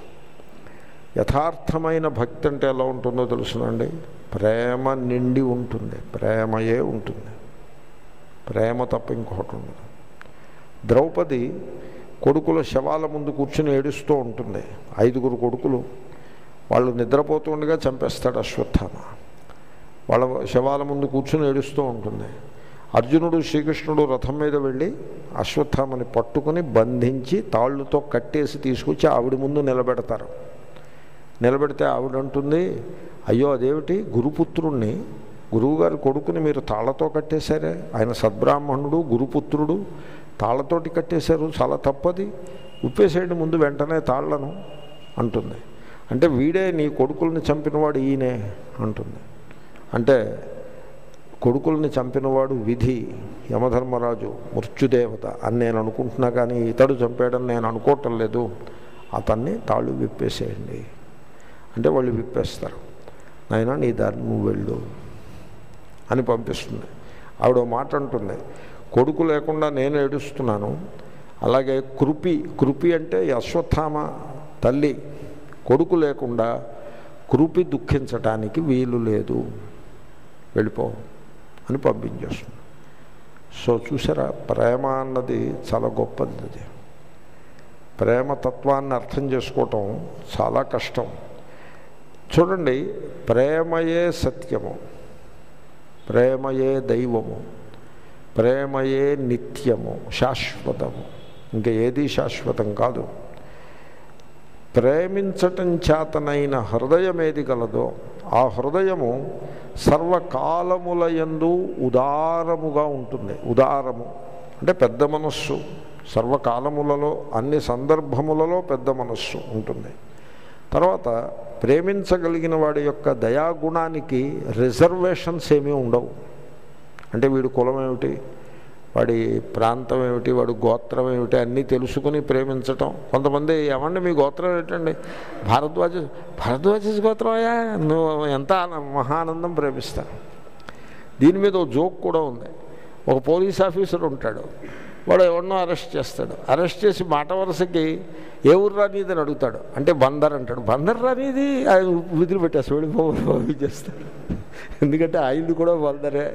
యథార్థమైన భక్తి అంటే ఎలా ఉంటుందో తెలుసునండి ప్రేమ నిండి ఉంటుంది ప్రేమయే ఉంటుంది ప్రేమ తప్ప ఇంకొకటి ఉండదు ద్రౌపది కొడుకుల శవాల ముందు కూర్చుని ఏడుస్తూ ఉంటుంది ఐదుగురు కొడుకులు వాళ్ళు నిద్రపోతుండగా చంపేస్తాడు అశ్వత్థామ వాళ్ళ శవాల ముందు కూర్చుని ఏడుస్తూ ఉంటుంది అర్జునుడు శ్రీకృష్ణుడు రథం మీద వెళ్ళి అశ్వత్థామని పట్టుకుని బంధించి తాళ్ళుతో కట్టేసి తీసుకొచ్చి ఆవిడ ముందు నిలబెడతారు నిలబెడితే ఆవిడ అంటుంది అయ్యో అదేమిటి గురుపుత్రుణ్ణి గురువుగారి కొడుకుని మీరు తాళ్లతో కట్టేశారే ఆయన సద్బ్రాహ్మణుడు గురుపుత్రుడు తాళ్లతోటి కట్టేశారు చాలా తప్పది ఉప్పేసేయండి ముందు వెంటనే తాళ్లను అంటుంది అంటే వీడే నీ కొడుకుల్ని చంపినవాడు ఈయనే అంటుంది అంటే కొడుకుల్ని చంపినవాడు విధి యమధర్మరాజు మృత్యుదేవత అని నేను అనుకుంటున్నా కానీ ఇతడు చంపాడని నేను అనుకోవటం లేదు అతన్ని తాళ్ళు విప్పేసేయండి అంటే వాళ్ళు విప్పేస్తారు నాయన నీ దారి నువ్వు వెళ్ళు అని పంపిస్తుంది ఆవిడ ఓ మాట అంటుంది కొడుకు లేకుండా నేను ఏడుస్తున్నాను అలాగే కృపి కృపి అంటే ఈ అశ్వత్థామ తల్లి కొడుకు లేకుండా కృపి దుఃఖించటానికి వీలు లేదు వెళ్ళిపో అని పంపించేస్తుంది సో చూసారా ప్రేమ అన్నది చాలా గొప్పది అది ప్రేమ తత్వాన్ని అర్థం చేసుకోవటం చాలా కష్టం చూడండి ప్రేమయే సత్యము ప్రేమయే దైవము ప్రేమయే నిత్యము శాశ్వతము ఇంకా ఏది శాశ్వతం కాదు ప్రేమించటం చేతనైన హృదయం ఏది గలదో ఆ హృదయము సర్వకాలముల యందు ఉదారముగా ఉంటుంది ఉదారము అంటే పెద్ద మనస్సు సర్వకాలములలో అన్ని సందర్భములలో పెద్ద మనస్సు ఉంటుంది తర్వాత ప్రేమించగలిగిన వాడి యొక్క దయాగుణానికి రిజర్వేషన్స్ ఏమీ ఉండవు అంటే వీడి కులం ఏమిటి వాడి ప్రాంతం ఏమిటి వాడి గోత్రం ఏమిటి అన్నీ తెలుసుకుని ప్రేమించటం కొంతమంది ఏమండి మీ గోత్రం ఏంటండి భారద్వాజ భారద్వాజ గోత్రం అయ్యా నువ్వు ఎంత ఆన- మహానందం ప్రేమిస్తా దీని మీద ఒక జోక్ కూడా ఉంది ఒక పోలీస్ ఆఫీసర్ ఉంటాడు వాడు ఎవరినో అరెస్ట్ చేస్తాడు అరెస్ట్ చేసి మాట వరుసకి ఏ ఊరు రానిది అని అడుగుతాడు అంటే బందర్ అంటాడు బందర్ రానిది ఆయన విధులు పెట్టేసి వెళ్ళిపోయి చేస్తాడు ఎందుకంటే ఆయనది కూడా బందరే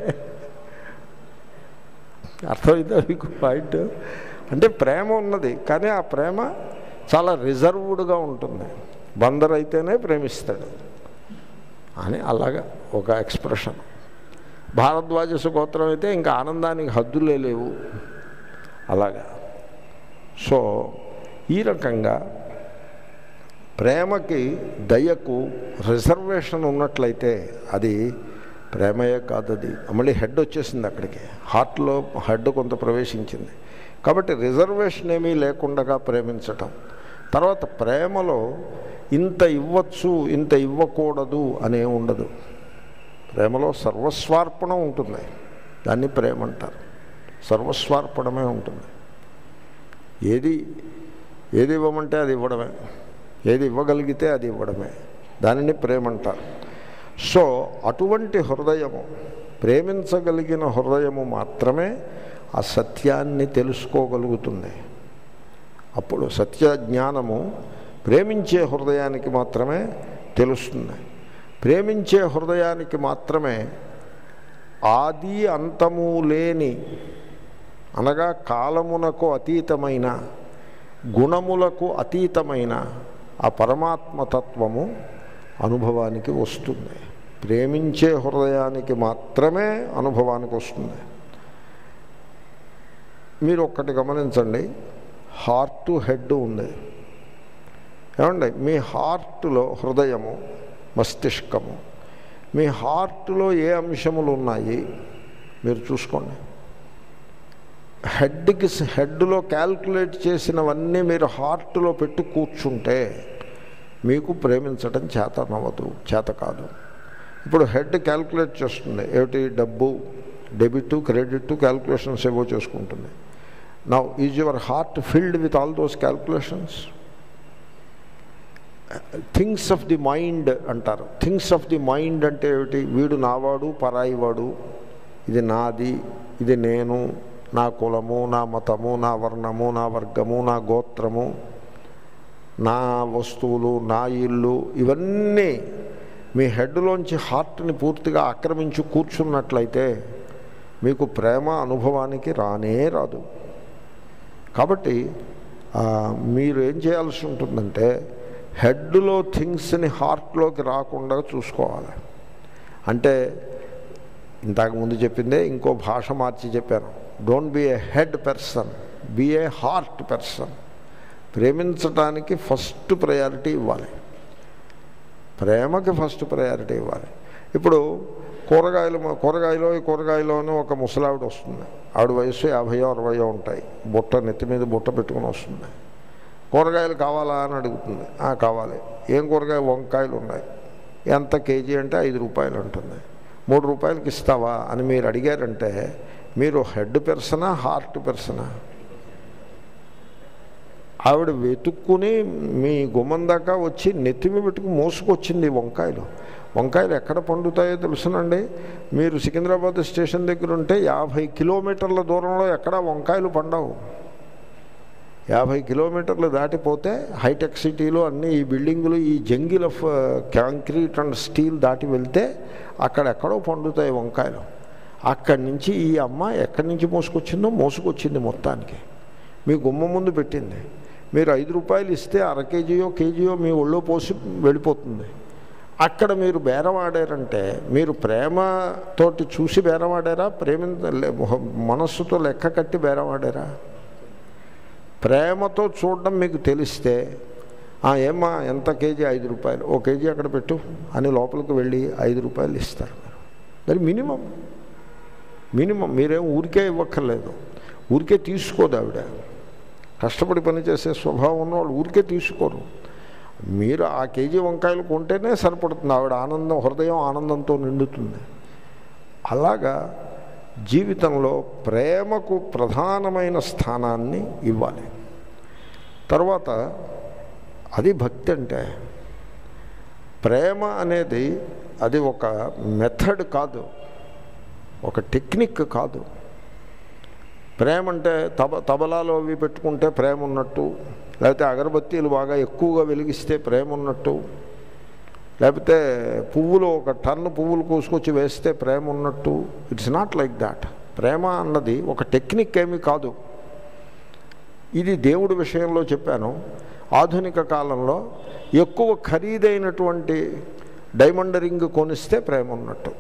అర్థమైందా మీకు పాయింట్ అంటే ప్రేమ ఉన్నది కానీ ఆ ప్రేమ చాలా రిజర్వ్డ్గా ఉంటుంది బందర్ అయితేనే ప్రేమిస్తాడు అని అలాగా ఒక ఎక్స్ప్రెషన్ భారద్వాజ గోత్రం అయితే ఇంకా ఆనందానికి హద్దులే లేవు అలాగా సో ఈ రకంగా ప్రేమకి దయకు రిజర్వేషన్ ఉన్నట్లయితే అది ప్రేమయే కాదు అది మళ్ళీ హెడ్ వచ్చేసింది అక్కడికి హార్ట్లో హెడ్ కొంత ప్రవేశించింది కాబట్టి రిజర్వేషన్ ఏమీ లేకుండా ప్రేమించటం తర్వాత ప్రేమలో ఇంత ఇవ్వచ్చు ఇంత ఇవ్వకూడదు అనే ఉండదు ప్రేమలో సర్వస్వార్పణం ఉంటుంది దాన్ని ప్రేమ అంటారు సర్వస్వార్పణమే ఉంటుంది ఏది ఏది ఇవ్వమంటే అది ఇవ్వడమే ఏది ఇవ్వగలిగితే అది ఇవ్వడమే దానిని ప్రేమ అంటారు సో అటువంటి హృదయము ప్రేమించగలిగిన హృదయము మాత్రమే ఆ సత్యాన్ని తెలుసుకోగలుగుతుంది అప్పుడు సత్య జ్ఞానము ప్రేమించే హృదయానికి మాత్రమే తెలుస్తుంది ప్రేమించే హృదయానికి మాత్రమే ఆది అంతము లేని అనగా కాలమునకు అతీతమైన గుణములకు అతీతమైన ఆ పరమాత్మతత్వము అనుభవానికి వస్తుంది ప్రేమించే హృదయానికి మాత్రమే అనుభవానికి వస్తుంది మీరు ఒక్కటి గమనించండి హార్ట్ హెడ్ ఉంది ఏమండి మీ హార్ట్లో హృదయము మస్తిష్కము మీ హార్ట్లో ఏ అంశములు ఉన్నాయి మీరు చూసుకోండి హెడ్కి హెడ్లో క్యాల్కులేట్ చేసినవన్నీ మీరు హార్ట్లో పెట్టి కూర్చుంటే మీకు ప్రేమించడం చేత నవ్వదు చేత కాదు ఇప్పుడు హెడ్ క్యాల్కులేట్ చేస్తుంది ఏమిటి డబ్బు డెబిట్ క్రెడిట్ క్యాల్కులేషన్స్ ఏవో చేసుకుంటుంది now is your heart filled with all those calculations things of the mind అంటారు థింగ్స్ ఆఫ్ ది మైండ్ అంటే ఏమిటి వీడు నావాడు పరాయివాడు ఇది నాది ఇది నేను నా కులము నా మతము నా వర్ణము నా వర్గము నా గోత్రము నా వస్తువులు నా ఇల్లు ఇవన్నీ మీ హెడ్లోంచి హార్ట్ని పూర్తిగా ఆక్రమించి కూర్చున్నట్లయితే మీకు ప్రేమ అనుభవానికి రానే రాదు కాబట్టి మీరు ఏం చేయాల్సి ఉంటుందంటే హెడ్లో థింగ్స్ని హార్ట్లోకి రాకుండా చూసుకోవాలి అంటే ఇంతకు ముందు చెప్పిందే ఇంకో భాష మార్చి చెప్పాను don't be a head person be a heart person ప్రేమించటానికి ఫస్ట్ ప్రయారిటీ ఇవ్వాలి ప్రేమకి ఫస్ట్ ప్రయారిటీ ఇవ్వాలి ఇప్పుడు కూరగాయలు కూరగాయలో ఈ కూరగాయలోనే ఒక ముసలావిడ వస్తుంది ఆవిడ వయసు యాభైయో అరవయో ఉంటాయి బుట్ట నెత్తి మీద బుట్ట పెట్టుకుని వస్తుంది కూరగాయలు కావాలా అని అడుగుతుంది కావాలి ఏం కూరగాయ వంకాయలు ఉన్నాయి ఎంత కేజీ అంటే ఐదు రూపాయలు ఉంటుంది మూడు రూపాయలకి ఇస్తావా అని మీరు అడిగారంటే మీరు హెడ్ పెర్సనా హార్ట్ పెర్సనా ఆవిడ వెతుక్కుని మీ గుమ్మం దాకా వచ్చి నెత్తిమి పెట్టుకుని మోసుకొచ్చింది వంకాయలు వంకాయలు ఎక్కడ పండుతాయో తెలుసునండి మీరు సికింద్రాబాద్ స్టేషన్ దగ్గర ఉంటే యాభై కిలోమీటర్ల దూరంలో ఎక్కడ వంకాయలు పండవు యాభై కిలోమీటర్లు దాటిపోతే హైటెక్ సిటీలో అన్ని ఈ బిల్డింగులు ఈ jungle of concrete and steel దాటి వెళ్తే అక్కడెక్కడో పండుతాయి వంకాయలు అక్కడి నుంచి ఈ అమ్మ ఎక్కడి నుంచి మోసుకొచ్చిందో మోసుకొచ్చింది మొత్తానికి మీ గుమ్మ ముందు పెట్టింది మీరు ఐదు రూపాయలు ఇస్తే అర కేజీయో కేజీయో మీ ఒళ్ళో పోసి వెళ్ళిపోతుంది అక్కడ మీరు బేరవాడారంటే మీరు ప్రేమతోటి చూసి బేరవాడారా ప్రేమ మనస్సుతో లెక్క కట్టి బేరవాడారా ప్రేమతో చూడడం మీకు తెలిస్తే ఏమ్మా ఎంత కేజీ ఐదు రూపాయలు ఓ కేజీ అక్కడ పెట్టు అని లోపలికి వెళ్ళి ఐదు రూపాయలు ఇస్తారు మీరు అది మినిమం మినిమం మీరేం ఊరికే ఇవ్వక్కర్లేదు ఊరికే తీసుకోదు ఆవిడ కష్టపడి పనిచేసే స్వభావం ఉన్న వాళ్ళు ఊరికే తీసుకోరు మీరు ఆ కేజీ వంకాయలు కొంటేనే సరిపడుతుంది ఆవిడ ఆనందం హృదయం ఆనందంతో నిండుతుంది అలాగా జీవితంలో ప్రేమకు ప్రధానమైన స్థానాన్ని ఇవ్వాలి తర్వాత అది భక్తి అంటే ప్రేమ అనేది అది ఒక మెథడ్ కాదు ఒక టెక్నిక్ కాదు ప్రేమ అంటే తబ తబలాలో అవి పెట్టుకుంటే ప్రేమ ఉన్నట్టు లేకపోతే అగరబత్తీలు బాగా ఎక్కువగా వెలిగిస్తే ప్రేమ ఉన్నట్టు లేకపోతే పువ్వులు ఒక టన్ను పువ్వులు కోసుకొచ్చి వేస్తే ప్రేమ ఉన్నట్టు ఇట్స్ నాట్ లైక్ దాట్ ప్రేమ అన్నది ఒక టెక్నిక్ ఏమీ కాదు ఇది దేవుడి విషయంలో చెప్పాను ఆధునిక కాలంలో ఎక్కువ ఖరీదైనటువంటి డైమండ్ రింగ్ కొనిస్తే ప్రేమ ఉన్నట్టు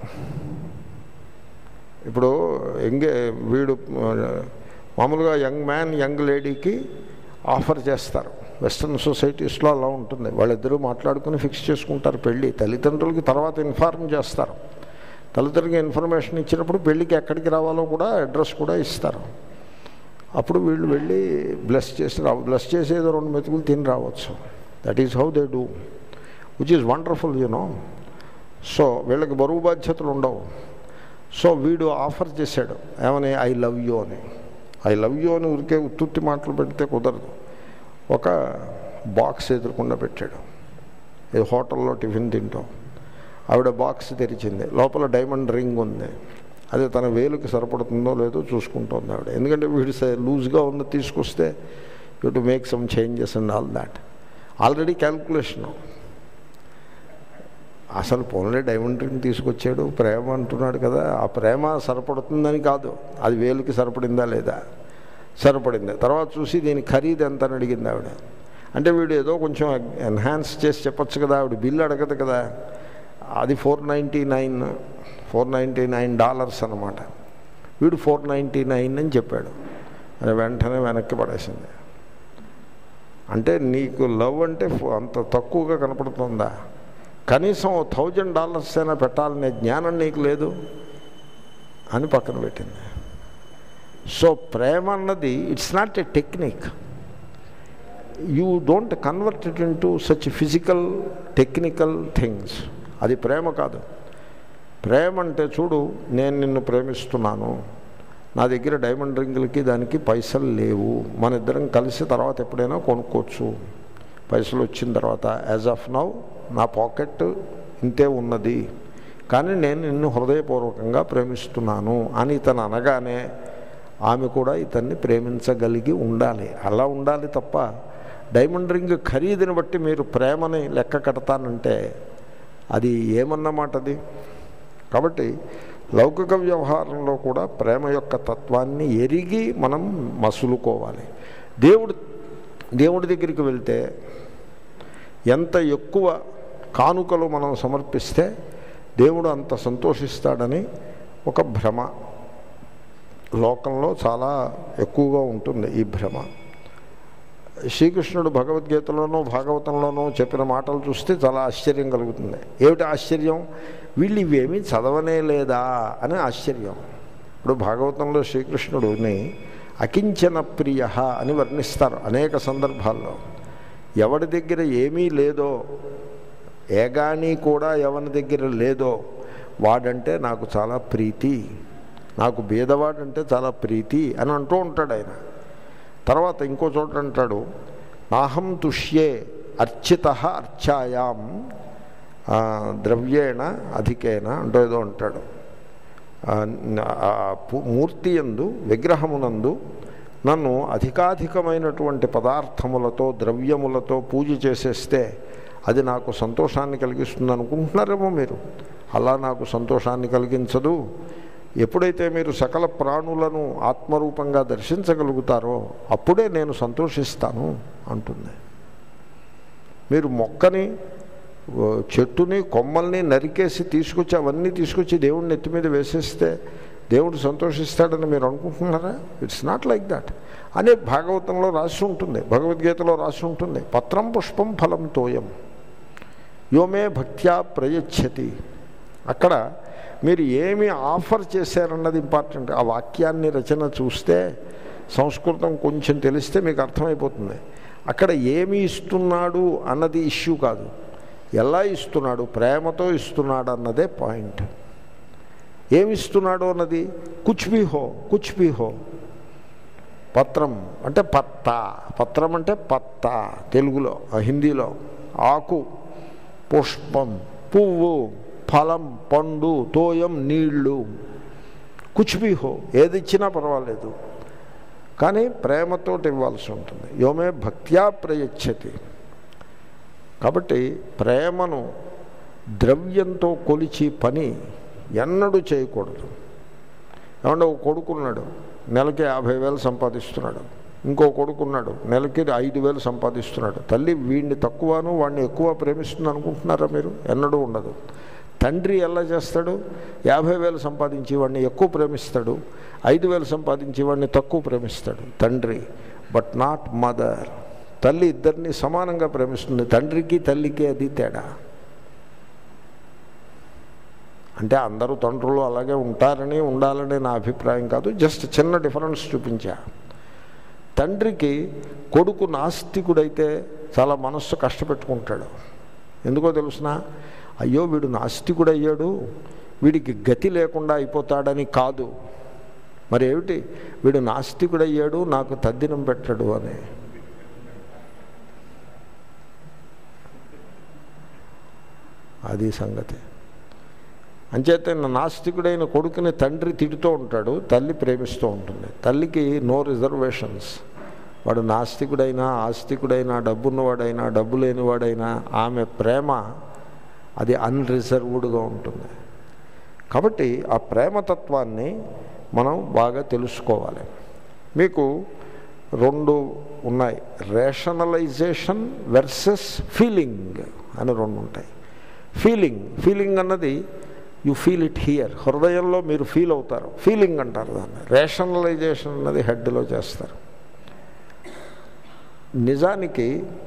ఇప్పుడు ఎంగే వీడు మామూలుగా యంగ్ మ్యాన్ యంగ్ లేడీకి ఆఫర్ చేస్తారు వెస్ట్రన్ సొసైటీస్లో అలా ఉంటుంది వాళ్ళిద్దరూ మాట్లాడుకుని ఫిక్స్ చేసుకుంటారు పెళ్ళి తల్లిదండ్రులకి తర్వాత ఇన్ఫార్మ్ చేస్తారు తల్లిదండ్రులకి ఇన్ఫర్మేషన్ ఇచ్చినప్పుడు పెళ్ళికి ఎక్కడికి రావాలో కూడా అడ్రస్ కూడా ఇస్తారు అప్పుడు వీళ్ళు వెళ్ళి బ్లెస్ చేసి రావు బ్లెస్ చేసేదో రెండు మెతుకులు తిని రావచ్చు that is how they do which is wonderful you know so వీళ్ళకి బరువు బాధ్యతలు ఉండవు సో వీడు ఆఫర్ చేశాడు ఏమని ఐ లవ్ యూ అని ఐ లవ్ యూ అని ఊరికే ఉత్తుత్తి మాటలు పెడితే కుదరదు ఒక బాక్స్ ఎదురకుండా పెట్టాడు ఇది హోటల్లో టిఫిన్ తింటాం ఆవిడ బాక్స్ తెరిచింది లోపల డైమండ్ రింగ్ ఉంది అది తన వేలుకి సరిపడుతుందో లేదో చూసుకుంటోంది ఆవిడ ఎందుకంటే వీడు లూజ్గా ఉన్న తీసుకొస్తే you to make some changes and all that already calculation అసలు పోన్లే డైమండ్ రింగ్ తీసుకొచ్చాడు ప్రేమ అంటున్నాడు కదా ఆ ప్రేమ సరిపడుతుందని కాదు అది వేలుకి సరిపడిందా లేదా సరిపడింది తర్వాత చూసి దీని ఖరీదు ఎంత అని అడిగింది ఆవిడ అంటే వీడు ఏదో కొంచెం ఎన్హాన్స్ చేసి చెప్పొచ్చు కదా ఆవిడ బిల్లు అడగదు కదా అది four ninety nine four ninety nine dollars అనమాట వీడు ఫోర్ నైంటీ నైన్ అని చెప్పాడు అది వెంటనే వెనక్కి పడేసింది అంటే నీకు లవ్ అంటే ఫో- అంత తక్కువగా కనపడుతుందా కనీసం థౌజండ్ డాలర్స్ అయినా పెట్టాలనే జ్ఞానం నీకు లేదు అని పక్కన పెట్టింది సో ప్రేమ అన్నది it's not a technique you don't convert it into such physical technical things అది ప్రేమ కాదు ప్రేమ అంటే చూడు నేను నిన్ను ప్రేమిస్తున్నాను నా దగ్గర డైమండ్ రింగులకి దానికి పైసలు లేవు మన ఇద్దరం కలిసి తర్వాత ఎప్పుడైనా కొనుక్కోవచ్చు పైసలు వచ్చిన తర్వాత యాజ్ ఆఫ్ నౌ నా పాకెట్ ఇంతే ఉన్నది కానీ నేను నిన్ను హృదయపూర్వకంగా ప్రేమిస్తున్నాను అని ఇతను అనగానే ఆమె కూడా ఇతన్ని ప్రేమించగలిగి ఉండాలి అలా ఉండాలి తప్ప డైమండ్ రింగ్ ఖరీదుని బట్టి మీరు ప్రేమని లెక్క కడతానంటే అది ఏమన్నమాట అది కాబట్టి లౌకిక వ్యవహారంలో కూడా ప్రేమ యొక్క తత్వాన్ని ఎరిగి మనం మసులుకోవాలి దేవుడు దేవుడి దగ్గరికి వెళ్తే ఎంత ఎక్కువ కానుకలు మనం సమర్పిస్తే దేవుడు అంత సంతోషిస్తాడని ఒక భ్రమ లోకంలో చాలా ఎక్కువగా ఉంటుంది ఈ భ్రమ శ్రీకృష్ణుడు భగవద్గీతలోనూ భాగవతంలోనూ చెప్పిన మాటలు చూస్తే చాలా ఆశ్చర్యం కలుగుతుంది ఏమిటి ఆశ్చర్యం వీళ్ళు ఇవేమీ చదవనే లేదా అని ఆశ్చర్యం ఇప్పుడు భాగవతంలో శ్రీకృష్ణుడిని అకించన ప్రియ అని వర్ణిస్తారు అనేక సందర్భాల్లో ఎవడి దగ్గర ఏమీ లేదో ఏగాని కూడా ఎవరి దగ్గర లేదో వాడంటే నాకు చాలా ప్రీతి నాకు బీదవాడంటే చాలా ప్రీతి అని అంటూ ఉంటాడు ఆయన తర్వాత ఇంకో చోట అంటాడు నాహం తుష్యే అర్చిత అర్చాయాం ఆ, ద్రవ్యేణ అధికేన అంటూ ఏదో అంటాడు ఆ, ఆ పు- మూర్తి ఎందు విగ్రహమునందు నన్ను అధికాధికమైనటువంటి పదార్థములతో ద్రవ్యములతో పూజ చేసేస్తే అది నాకు సంతోషాన్ని కలిగిస్తుంది అనుకుంటున్నారేమో మీరు అలా నాకు సంతోషాన్ని కలిగించదు ఎప్పుడైతే మీరు సకల ప్రాణులను ఆత్మరూపంగా దర్శించగలుగుతారో అప్పుడే నేను సంతోషిస్తాను అంటుంది మీరు మొక్కని ఓ, చెట్టుని కొమ్మల్ని నరికేసి తీసుకొచ్చి అవన్నీ తీసుకొచ్చి దేవుడిని ఎత్తి మీద వేసేస్తే దేవుడు సంతోషిస్తాడని మీరు అనుకుంటున్నారా ఇట్స్ నాట్ లైక్ దాట్ అనే భాగవతంలో రాసి ఉంటుంది భగవద్గీతలో రాసి ఉంటుంది పత్రం పుష్పం ఫలం తోయం యోమే భక్త్యా ప్రయచ్చతి అక్కడ మీరు ఏమి ఆఫర్ చేశారన్నది ఇంపార్టెంట్ ఆ వాక్యాన్ని రచన చూస్తే సంస్కృతం కొంచెం తెలిస్తే మీకు అర్థమైపోతుంది అక్కడ ఏమి ఇస్తున్నాడు అన్నది ఇష్యూ కాదు ఎలా ఇస్తున్నాడు ప్రేమతో ఇస్తున్నాడు అన్నదే పాయింట్ ఏమి ఇస్తున్నాడు అన్నది కుచ్ బీ హో కుచ్ బీ హో పత్రం అంటే పత్త పత్రం అంటే పత్త తెలుగులో ఆ, హిందీలో ఆకు పుష్పం పువ్వు ఫలం పండు తోయం నీళ్ళు కుచ్బీ హో ఏది ఇచ్చినా పర్వాలేదు కానీ ప్రేమతోటి ఇవ్వాల్సి ఉంటుంది యోమే భక్త్యా ప్రయచ్చతి కాబట్టి ప్రేమను ద్రవ్యంతో కొలిచి పని ఎన్నడూ చేయకూడదు ఏమంటే ఒక కొడుకున్నాడు నెలకి యాభై వేలు సంపాదిస్తున్నాడు ఇంకో కొడుకున్నాడు నెలకి ఐదు వేలు సంపాదిస్తున్నాడు తల్లి వీడిని తక్కువను వాడిని ఎక్కువ ప్రేమిస్తుంది అనుకుంటున్నారా మీరు ఎన్నడూ ఉండదు తండ్రి ఎలా చేస్తాడు యాభై వేలు సంపాదించి వాడిని ఎక్కువ ప్రేమిస్తాడు ఐదు వేలు సంపాదించి వాడిని తక్కువ ప్రేమిస్తాడు తండ్రి బట్ నాట్ మదర్ తల్లి ఇద్దరిని సమానంగా ప్రేమిస్తుంది తండ్రికి తల్లికి అది తేడా అంటే అందరూ తండ్రులు అలాగే ఉంటారని ఉండాలని నా అభిప్రాయం కాదు జస్ట్ చిన్న డిఫరెన్స్ చూపించా తండ్రికి కొడుకు నాస్తికుడైతే చాలా మనస్సు కష్టపెట్టుకుంటాడు ఎందుకో తెలుసిన అయ్యో వీడు నాస్తికుడయ్యాడు వీడికి గతి లేకుండా అయిపోతాడని కాదు మరి ఏమిటి వీడు నాస్తికుడయ్యాడు నాకు తద్దినం పెట్టడు అని అది సంగతి అంచేత నాస్తికుడైన కొడుకుని తండ్రి తిడుతూ ఉంటాడు తల్లి ప్రేమిస్తూ ఉంటుంది తల్లికి నో రిజర్వేషన్స్ వాడు నాస్తికుడైనా ఆస్తికుడైనా డబ్బున్నవాడైనా డబ్బు లేనివాడైనా ఆమె ప్రేమ అది అన్రిజర్వ్డ్గా ఉంటుంది కాబట్టి ఆ ప్రేమతత్వాన్ని మనం బాగా తెలుసుకోవాలి మీకు రెండు ఉన్నాయి రేషనలైజేషన్ వెర్సెస్ ఫీలింగ్ అని రెండు ఉంటాయి ఫీలింగ్ ఫీలింగ్ అన్నది యు ఫీల్ ఇట్ హియర్ హృదయంలో మీరు ఫీల్ అవుతారు ఫీలింగ్ అంటారు దాన్ని రేషనలైజేషన్ అన్నది హెడ్లో చేస్తారు నిజానికి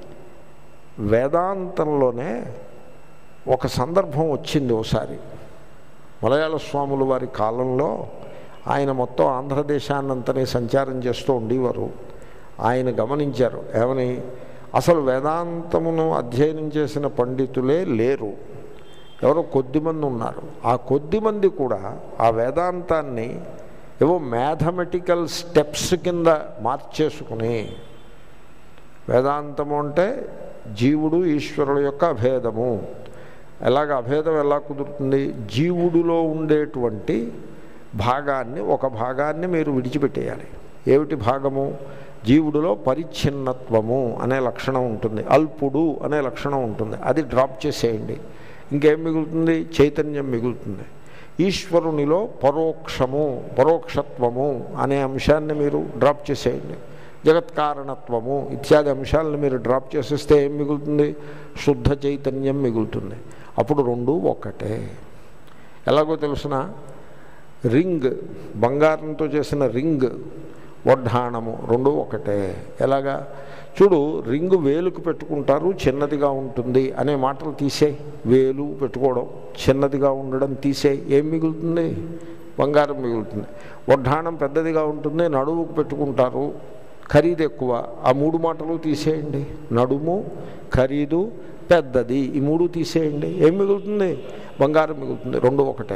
వేదాంతంలోనే ఒక సందర్భం వచ్చింది ఒకసారి మలయాళ స్వాములు వారి కాలంలో ఆయన మొత్తం ఆంధ్రదేశాన్నంతని సంచారం చేస్తూ ఉండేవారు ఆయన గమనించారు ఏమని అసలు వేదాంతమును అధ్యయనం చేసిన పండితులే లేరు ఎవరో కొద్దిమంది ఉన్నారు ఆ కొద్దిమంది కూడా ఆ వేదాంతాన్ని ఏవో మ్యాథమెటికల్ స్టెప్స్ కింద మార్చేసుకుని వేదాంతము అంటే జీవుడు ఈశ్వరుల యొక్క అభేదము ఎలాగ అభేదం ఎలా కుదురుతుంది జీవుడిలో ఉండేటువంటి భాగాన్ని ఒక భాగాన్ని మీరు విడిచిపెట్టేయాలి ఏమిటి భాగము జీవుడిలో పరిచ్ఛిన్నత్వము అనే లక్షణం ఉంటుంది అల్పుడు అనే లక్షణం ఉంటుంది అది డ్రాప్ చేసేయండి ఇంకేం మిగులుతుంది చైతన్యం మిగులుతుంది ఈశ్వరునిలో పరోక్షము పరోక్షత్వము అనే అంశాన్ని మీరు డ్రాప్ చేసేయండి జగత్కారణత్వము ఇత్యాది అంశాలను మీరు డ్రాప్ చేసేస్తే ఏం మిగులుతుంది శుద్ధ చైతన్యం మిగులుతుంది అప్పుడు రెండు ఒక్కటే ఎలాగో తెలుసిన రింగ్ బంగారంతో చేసిన రింగ్ వడ్డాణము రెండు ఒకటే ఎలాగా చూడు రింగు వేలుకు పెట్టుకుంటారు చిన్నదిగా ఉంటుంది అనే మాటలు తీసేయి వేలు పెట్టుకోవడం చిన్నదిగా ఉండడం తీసేయి ఏం మిగులుతుంది బంగారం మిగులుతుంది వడ్డాణం పెద్దదిగా ఉంటుంది నడువుకు పెట్టుకుంటారు ఖరీదు ఎక్కువ ఆ మూడు మాటలు తీసేయండి నడుము ఖరీదు పెద్దది ఈ మూడు తీసేయండి ఏం మిగులుతుంది బంగారం మిగులుతుంది రెండు ఒకటే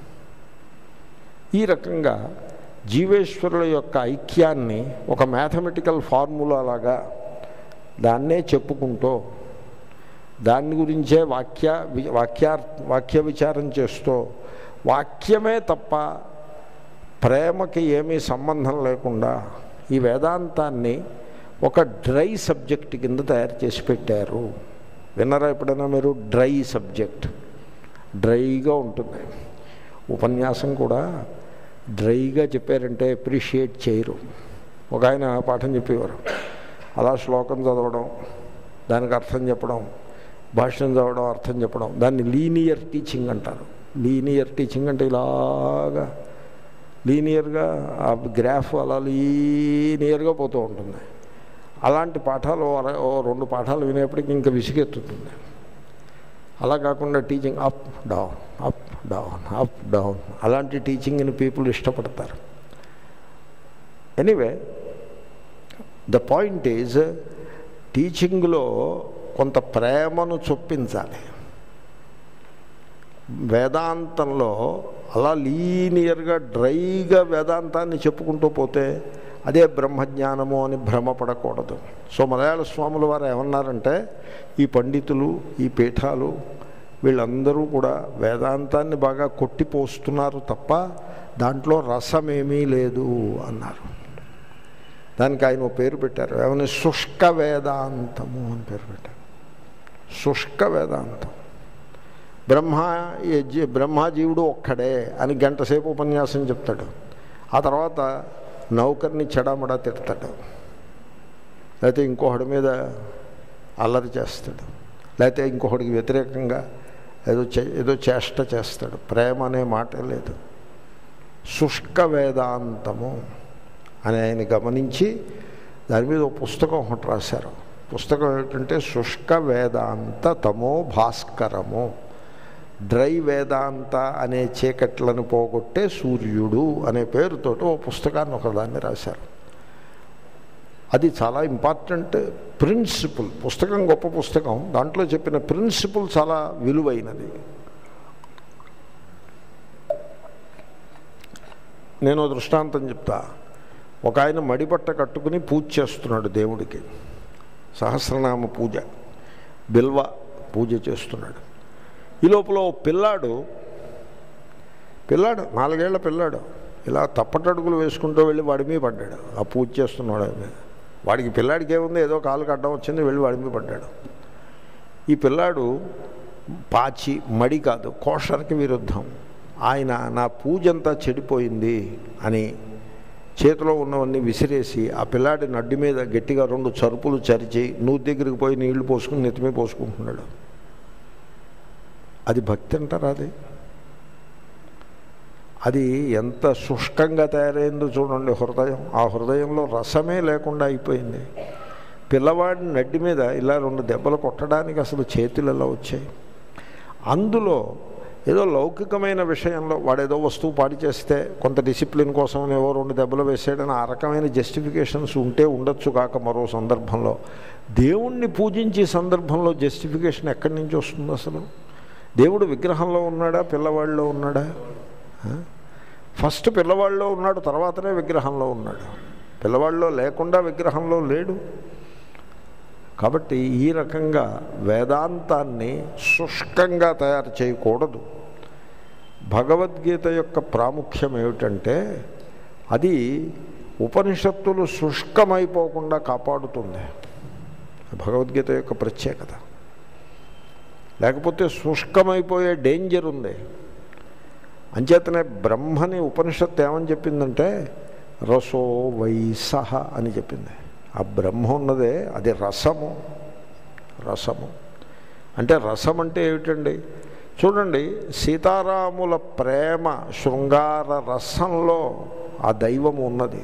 ఈ రకంగా జీవేశ్వరుల యొక్క ఐక్యాన్ని ఒక మ్యాథమెటికల్ ఫార్ములా లాగా దాన్నే చెప్పుకుంటూ దాని గురించే వాక్య వి- వాక్యార్ వాక్య విచారం చేస్తూ వాక్యమే తప్ప ప్రేమకి ఏమీ సంబంధం లేకుండా ఈ వేదాంతాన్ని ఒక డ్రై సబ్జెక్ట్ కింద తయారు చేసి పెట్టారు విన్నారా ఎప్పుడైనా మీరు డ్రై సబ్జెక్ట్ డ్రైగా ఉంటుంది ఉపన్యాసం కూడా డ్రైగా చెప్పారంటే అప్రిషియేట్ చేయరు ఒక ఆయన పాఠం చెప్పేవారు అలా శ్లోకం చదవడం దానికి అర్థం చెప్పడం భాష్యం చదవడం అర్థం చెప్పడం దాన్ని లీనియర్ టీచింగ్ అంటారు లీనియర్ టీచింగ్ అంటే ఇలాగా లీనియర్గా ఆ గ్రాఫ్ అలా లీనియర్గా పోతూ ఉంటుంది అలాంటి పాఠాలు ఓ అర- ఓ రెండు పాఠాలు వినేప్పటికి ఇంకా విసిగెత్తుతుంది అలా కాకుండా teaching up down up down up down అలాంటి టీచింగ్ని పీపుల్ ఇష్టపడతారు ఎనీవే ద పాయింట్ ఈజ్ టీచింగ్లో కొంత ప్రేమను చొప్పించాలి వేదాంతంలో అలా లీనియర్గా డ్రైగా వేదాంతాన్ని చెప్పుకుంటూ పోతే అదే బ్రహ్మజ్ఞానము అని భ్రమపడకూడదు సో మలయాళ స్వాముల వారు ఏమన్నారంటే ఈ పండితులు ఈ పీఠాలు వీళ్ళందరూ కూడా వేదాంతాన్ని బాగా కొట్టిపోస్తున్నారు తప్ప దాంట్లో రసమేమీ లేదు అన్నారు దానికి ఆయన ఓ పేరు పెట్టారు ఏమని శుష్క వేదాంతము అని పేరు పెట్టారు శుష్క వేదాంతం బ్రహ్మ ఈ జీ- బ్రహ్మజీవుడు ఒక్కడే అని గంట సేపు ఉపన్యాసం చెప్తాడు ఆ తర్వాత నౌకర్ని చెడామడా తిడతాడు లేకపోతే ఇంకొకడి మీద అల్లరి చేస్తాడు లేకపోతే ఇంకొకడికి వ్యతిరేకంగా ఏదో చే- ఏదో చేష్ట చేస్తాడు ప్రేమ అనే మాట లేదు శుష్క వేదాంతము అని ఆయన గమనించి దాని మీద ఒక పుస్తకం ఒకటి రాశారు పుస్తకం ఏంటంటే శుష్క వేదాంత తమో భాస్కరము డ్రై వేదాంత అనే చీకట్లను పోగొట్టే సూర్యుడు అనే పేరుతోటి ఓ పుస్తకాన్ని ఒకదాన్ని రాశారు అది చాలా ఇంపార్టెంట్ ప్రిన్సిపుల్ పుస్తకం గొప్ప పుస్తకం దాంట్లో చెప్పిన ప్రిన్సిపుల్ చాలా విలువైనది నేను ఓ దృష్టాంతం చెప్తా ఒక ఆయన మడిబట్ట కట్టుకుని పూజ చేస్తున్నాడు దేవుడికి సహస్రనామ పూజ బిల్వ పూజ చేస్తున్నాడు ఈ లోపల ఓ పిల్లాడు పిల్లాడు నాలుగేళ్ల పిల్లాడు ఇలా తప్పటడుగులు వేసుకుంటూ వెళ్ళి వాడి మీద పడ్డాడు ఆ పూజ చేస్తున్నాడు ఆయన మీద వాడికి పిల్లాడికి ఏముంది ఏదో కాలు అడ్డం వచ్చింది వెళ్ళి వాడి మీద పడ్డాడు ఈ పిల్లాడు పాచి మడి కాదు కోషర్కి విరుద్ధం ఆయన నా పూజ అంతా చెడిపోయింది అని చేతిలో ఉన్నవన్నీ విసిరేసి ఆ పిల్లాడి నడ్డి మీద గట్టిగా రెండు చరుపులు చరిచి నూతి దగ్గరికి పోయి నీళ్లు పోసుకుని నెత్తిమే పోసుకుంటున్నాడు అది భక్తి అంటారా అది అది ఎంత శుష్కంగా తయారైందో చూడండి హృదయం ఆ హృదయంలో రసమే లేకుండా అయిపోయింది పిల్లవాడిని నడ్డి మీద ఇలా రెండు దెబ్బలు కొట్టడానికి అసలు చేతులు ఎలా వచ్చాయి అందులో ఏదో లౌకికమైన విషయంలో వాడు ఏదో వస్తువు పాడి చేస్తే కొంత డిసిప్లిన్ కోసం ఏవో రెండు దెబ్బలు వేసాడని ఆ రకమైన జస్టిఫికేషన్స్ ఉంటే ఉండొచ్చు కాక మరో సందర్భంలో దేవుణ్ణి పూజించే సందర్భంలో జస్టిఫికేషన్ ఎక్కడి నుంచి వస్తుంది అసలు దేవుడు విగ్రహంలో ఉన్నాడా పిల్లవాడిలో ఉన్నాడా ఆ? ఫస్ట్ పిల్లవాడిలో ఉన్నాడు తర్వాతనే విగ్రహంలో ఉన్నాడు పిల్లవాడిలో లేకుండా విగ్రహంలో లేడు కాబట్టి ఈ రకంగా వేదాంతాన్ని శుష్కంగా తయారు చేయకూడదు భగవద్గీత యొక్క ప్రాముఖ్యం ఏమిటంటే అది ఉపనిషత్తులు శుష్కమైపోకుండా కాపాడుతుంది భగవద్గీత యొక్క ప్రత్యేకత లేకపోతే శుష్కమైపోయే డేంజర్ ఉంది అంచేతనే బ్రహ్మని ఉపనిషత్తు ఏమని చెప్పిందంటే రసో వైసహ అని చెప్పింది ఆ బ్రహ్మ ఉన్నదే అది రసము రసము అంటే రసం అంటే ఏమిటండి చూడండి సీతారాముల ప్రేమ శృంగార రసంలో ఆ దైవం ఉన్నది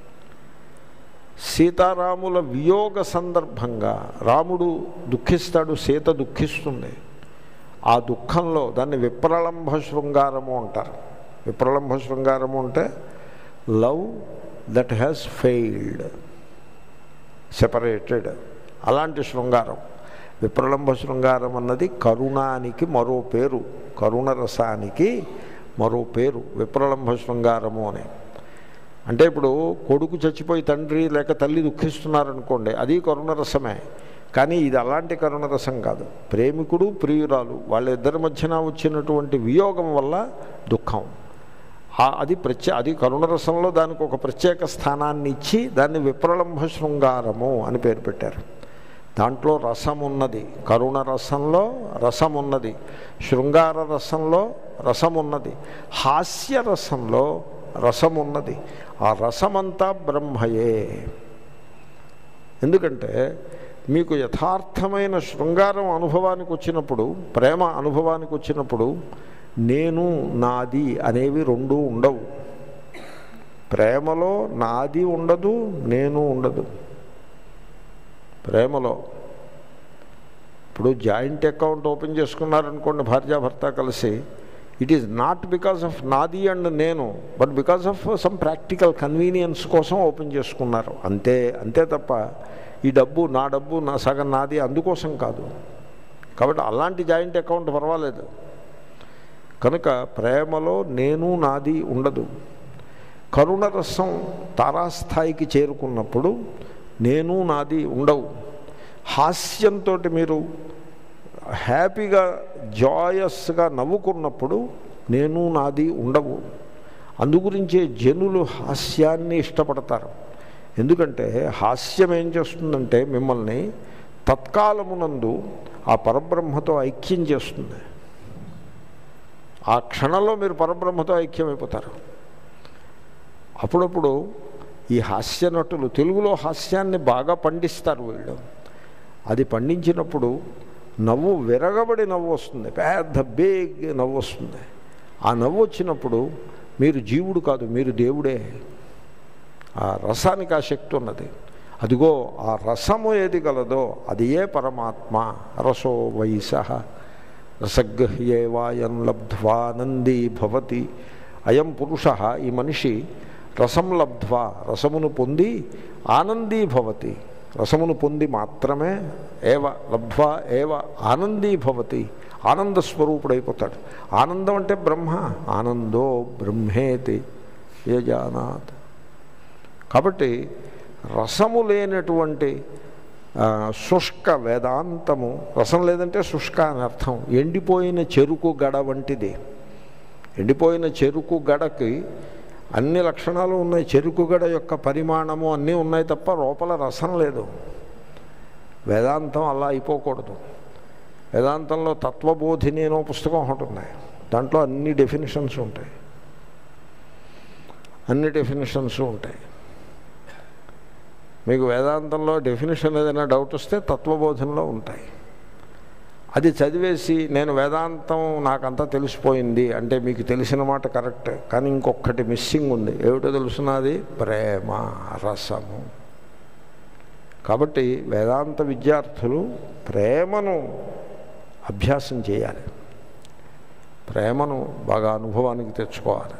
సీతారాముల వియోగ సందర్భంగా రాముడు దుఃఖిస్తాడు సీత దుఃఖిస్తుంది ఆ దుఃఖంలో దాన్ని విప్రలంభ శృంగారము అంటారు విప్రలంభ శృంగారము అంటే love that has failed separated అలాంటి శృంగారం విప్రలంభ శృంగారం అన్నది కరుణానికి మరో పేరు కరుణ రసానికి మరో పేరు విప్రలంభ శృంగారము అని అంటే ఇప్పుడు కొడుకు చచ్చిపోయి తండ్రి లేక తల్లి దుఃఖిస్తున్నారనుకోండి అది కరుణరసమే కానీ ఇది అలాంటి కరుణరసం కాదు ప్రేమికుడు ప్రియురాలు వాళ్ళిద్దరి మధ్యన వచ్చినటువంటి వియోగం వల్ల దుఃఖం ఆ- అది ప్రత్యే అది కరుణరసంలో దానికి ఒక ప్రత్యేక స్థానాన్ని ఇచ్చి దాన్ని విప్రలంభ శృంగారము అని పేరు పెట్టారు దాంట్లో రసం ఉన్నది కరుణ రసంలో రసం ఉన్నది శృంగార రసంలో రసం ఉన్నది హాస్య రసంలో రసం ఉన్నది ఆ రసమంతా బ్రహ్మయే ఎందుకంటే మీకు యథార్థమైన శృంగారం అనుభవానికి వచ్చినప్పుడు ప్రేమ అనుభవానికి వచ్చినప్పుడు నేను నాది అనేవి రెండూ ఉండవు ప్రేమలో నాది ఉండదు నేను ఉండదు ప్రేమలో ఇప్పుడు జాయింట్ అకౌంట్ ఓపెన్ చేసుకున్నారనుకోండి భార్యాభర్త కలిసి it is not because of నాది అండ్ నేను but because of some practical convenience కోసం ఓపెన్ చేసుకున్నారు అంతే అంతే తప్ప ఈ డబ్బు నా డబ్బు నా సగం నాది అందుకోసం కాదు కాబట్టి అలాంటి జాయింట్ అకౌంట్ పర్వాలేదు కనుక ప్రేమలో నేను నాది ఉండదు కరుణరసం తారాస్థాయికి చేరుకున్నప్పుడు నేను నాది ఉండవు హాస్యంతో మీరు హ్యాపీగా జాయస్గా నవ్వుకున్నప్పుడు నేను నాది ఉండవు అందుగురించే జనులు హాస్యాన్ని ఇష్టపడతారు ఎందుకంటే హాస్యం ఏం చేస్తుందంటే మిమ్మల్ని తత్కాలమునందు ఆ పరబ్రహ్మతో ఐక్యం చేస్తుంది ఆ క్షణంలో మీరు పరబ్రహ్మతో ఐక్యమైపోతారు అప్పుడప్పుడు ఈ హాస్య నటులు తెలుగులో హాస్యాన్ని బాగా పండిస్తారు వీళ్ళు అది పండించినప్పుడు నవ్వు విరగబడి నవ్వు వస్తుంది పెద్ద బేగ్ నవ్వు వస్తుంది ఆ నవ్వు వచ్చినప్పుడు మీరు జీవుడు కాదు మీరు దేవుడే ఆ రసానికి ఆ శక్తి ఉన్నది అదిగో ఆ రసము ఏది గలదో అది ఏ పరమాత్మ రసో వైస రసగృహ్యేవాయం లబ్ధ్వానందీ భవతి అయం పురుష ఈ మనిషి రసం లబ్ధ్వా రసమును పొంది ఆనందీ భవతి రసమును పొంది మాత్రమే ఏవ లబ్ధ్వా ఏవ ఆనందీ భవతి ఆనందస్వరూపుడైపోతాడు ఆనందం అంటే బ్రహ్మ ఆనందో బ్రహ్మేతి యజానాత్ కాబట్టి రసము లేనటువంటి ఆ, శుష్క వేదాంతము రసం లేదంటే శుష్క అని అర్థం ఎండిపోయిన చెరుకు గడ వంటిది ఎండిపోయిన చెరుకు గడకి అన్ని లక్షణాలు ఉన్నాయి చెరుకు గడ యొక్క పరిమాణము అన్నీ ఉన్నాయి తప్ప లోపల రసం లేదు వేదాంతం అలా అయిపోకూడదు వేదాంతంలో తత్వబోధిని అనో పుస్తకం ఒకటి ఉంది దాంట్లో అన్ని డెఫినేషన్స్ ఉంటాయి అన్ని డెఫినేషన్స్ ఉంటాయి మీకు వేదాంతంలో డెఫినేషన్ ఏదైనా డౌట్ వస్తే తత్వబోధనలో ఉంటాయి అది చదివేసి నేను వేదాంతం నాకంతా తెలిసిపోయింది అంటే మీకు తెలిసిన మాట కరెక్ట్ కానీ ఇంకొకటి మిస్సింగ్ ఉంది ఏమిటో తెలుసున్నది ప్రేమ రసము కాబట్టి వేదాంత విద్యార్థులు ప్రేమను అభ్యాసం చేయాలి ప్రేమను బాగా అనుభవానికి తెచ్చుకోవాలి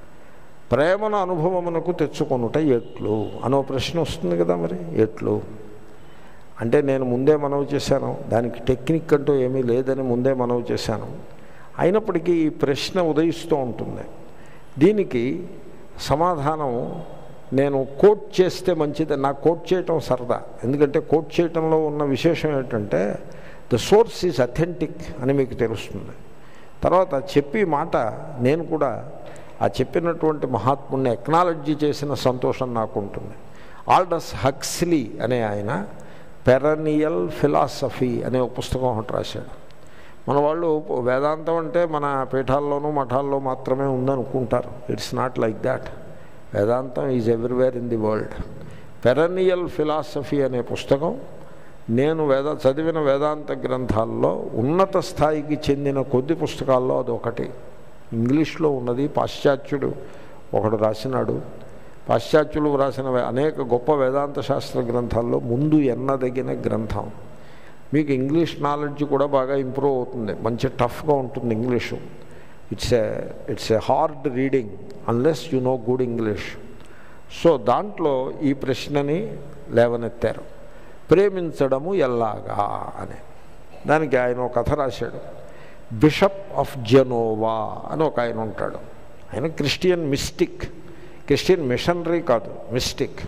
ప్రేమను అనుభవమునకు తెచ్చుకొనుట ఎట్లు అనో ప్రశ్న వస్తుంది కదా మరి ఎట్లు అంటే నేను ముందే మనవి చేశాను దానికి టెక్నిక్ అంటూ ఏమీ లేదని ముందే మనవి చేశాను అయినప్పటికీ ఈ ప్రశ్న ఉదయిస్తూ ఉంటుంది దీనికి సమాధానం నేను కోట్ చేస్తే మంచిది నాకు కోట్ చేయటం సరదా ఎందుకంటే కోట్ చేయటంలో ఉన్న విశేషం ఏంటంటే ద సోర్స్ ఈజ్ అథెంటిక్ అని మీకు తెలుస్తుంది తర్వాత చెప్పి మాట నేను కూడా ఆ చెప్పినటువంటి మహాత్ముడిని ఎక్నాలజీ చేసిన సంతోషం నాకు ఉంటుంది ఆల్డస్ హక్స్లీ అనే ఆయన పెరనియల్ ఫిలాసఫీ అనే ఒక పుస్తకం ఒకటి రాశాడు మన వాళ్ళు వేదాంతం అంటే మన పీఠాల్లోనూ మఠాల్లో మాత్రమే ఉందనుకుంటారు ఇట్స్ నాట్ లైక్ దాట్ వేదాంతం is everywhere in the world perennial philosophy అనే పుస్తకం నేను వేద చదివిన వేదాంత గ్రంథాల్లో ఉన్నత స్థాయికి చెందిన కొద్ది పుస్తకాల్లో అదొకటి ఇంగ్లీష్లో ఉన్నది పాశ్చాత్యుడు ఒకడు రాసినాడు పాశ్చాత్యులు వ్రాసిన అనేక గొప్ప వేదాంత శాస్త్ర గ్రంథాల్లో ముందు ఎన్నదగిన గ్రంథం మీకు ఇంగ్లీష్ నాలెడ్జ్ కూడా బాగా ఇంప్రూవ్ అవుతుంది మంచి టఫ్గా ఉంటుంది English it's a it's a hard reading unless you know good English so దాంట్లో ఈ ప్రశ్నని లేవనెత్తారు ప్రేమించడము ఎల్లాగా అని దానికి ఆయన ఒక కథ రాశాడు బిషప్ ఆఫ్ జెనోవా అని ఒక ఆయన ఉంటాడు ఆయన క్రిస్టియన్ మిస్టిక్ క్రిస్టియన్ మిషనరీ కాదు మిస్టిక్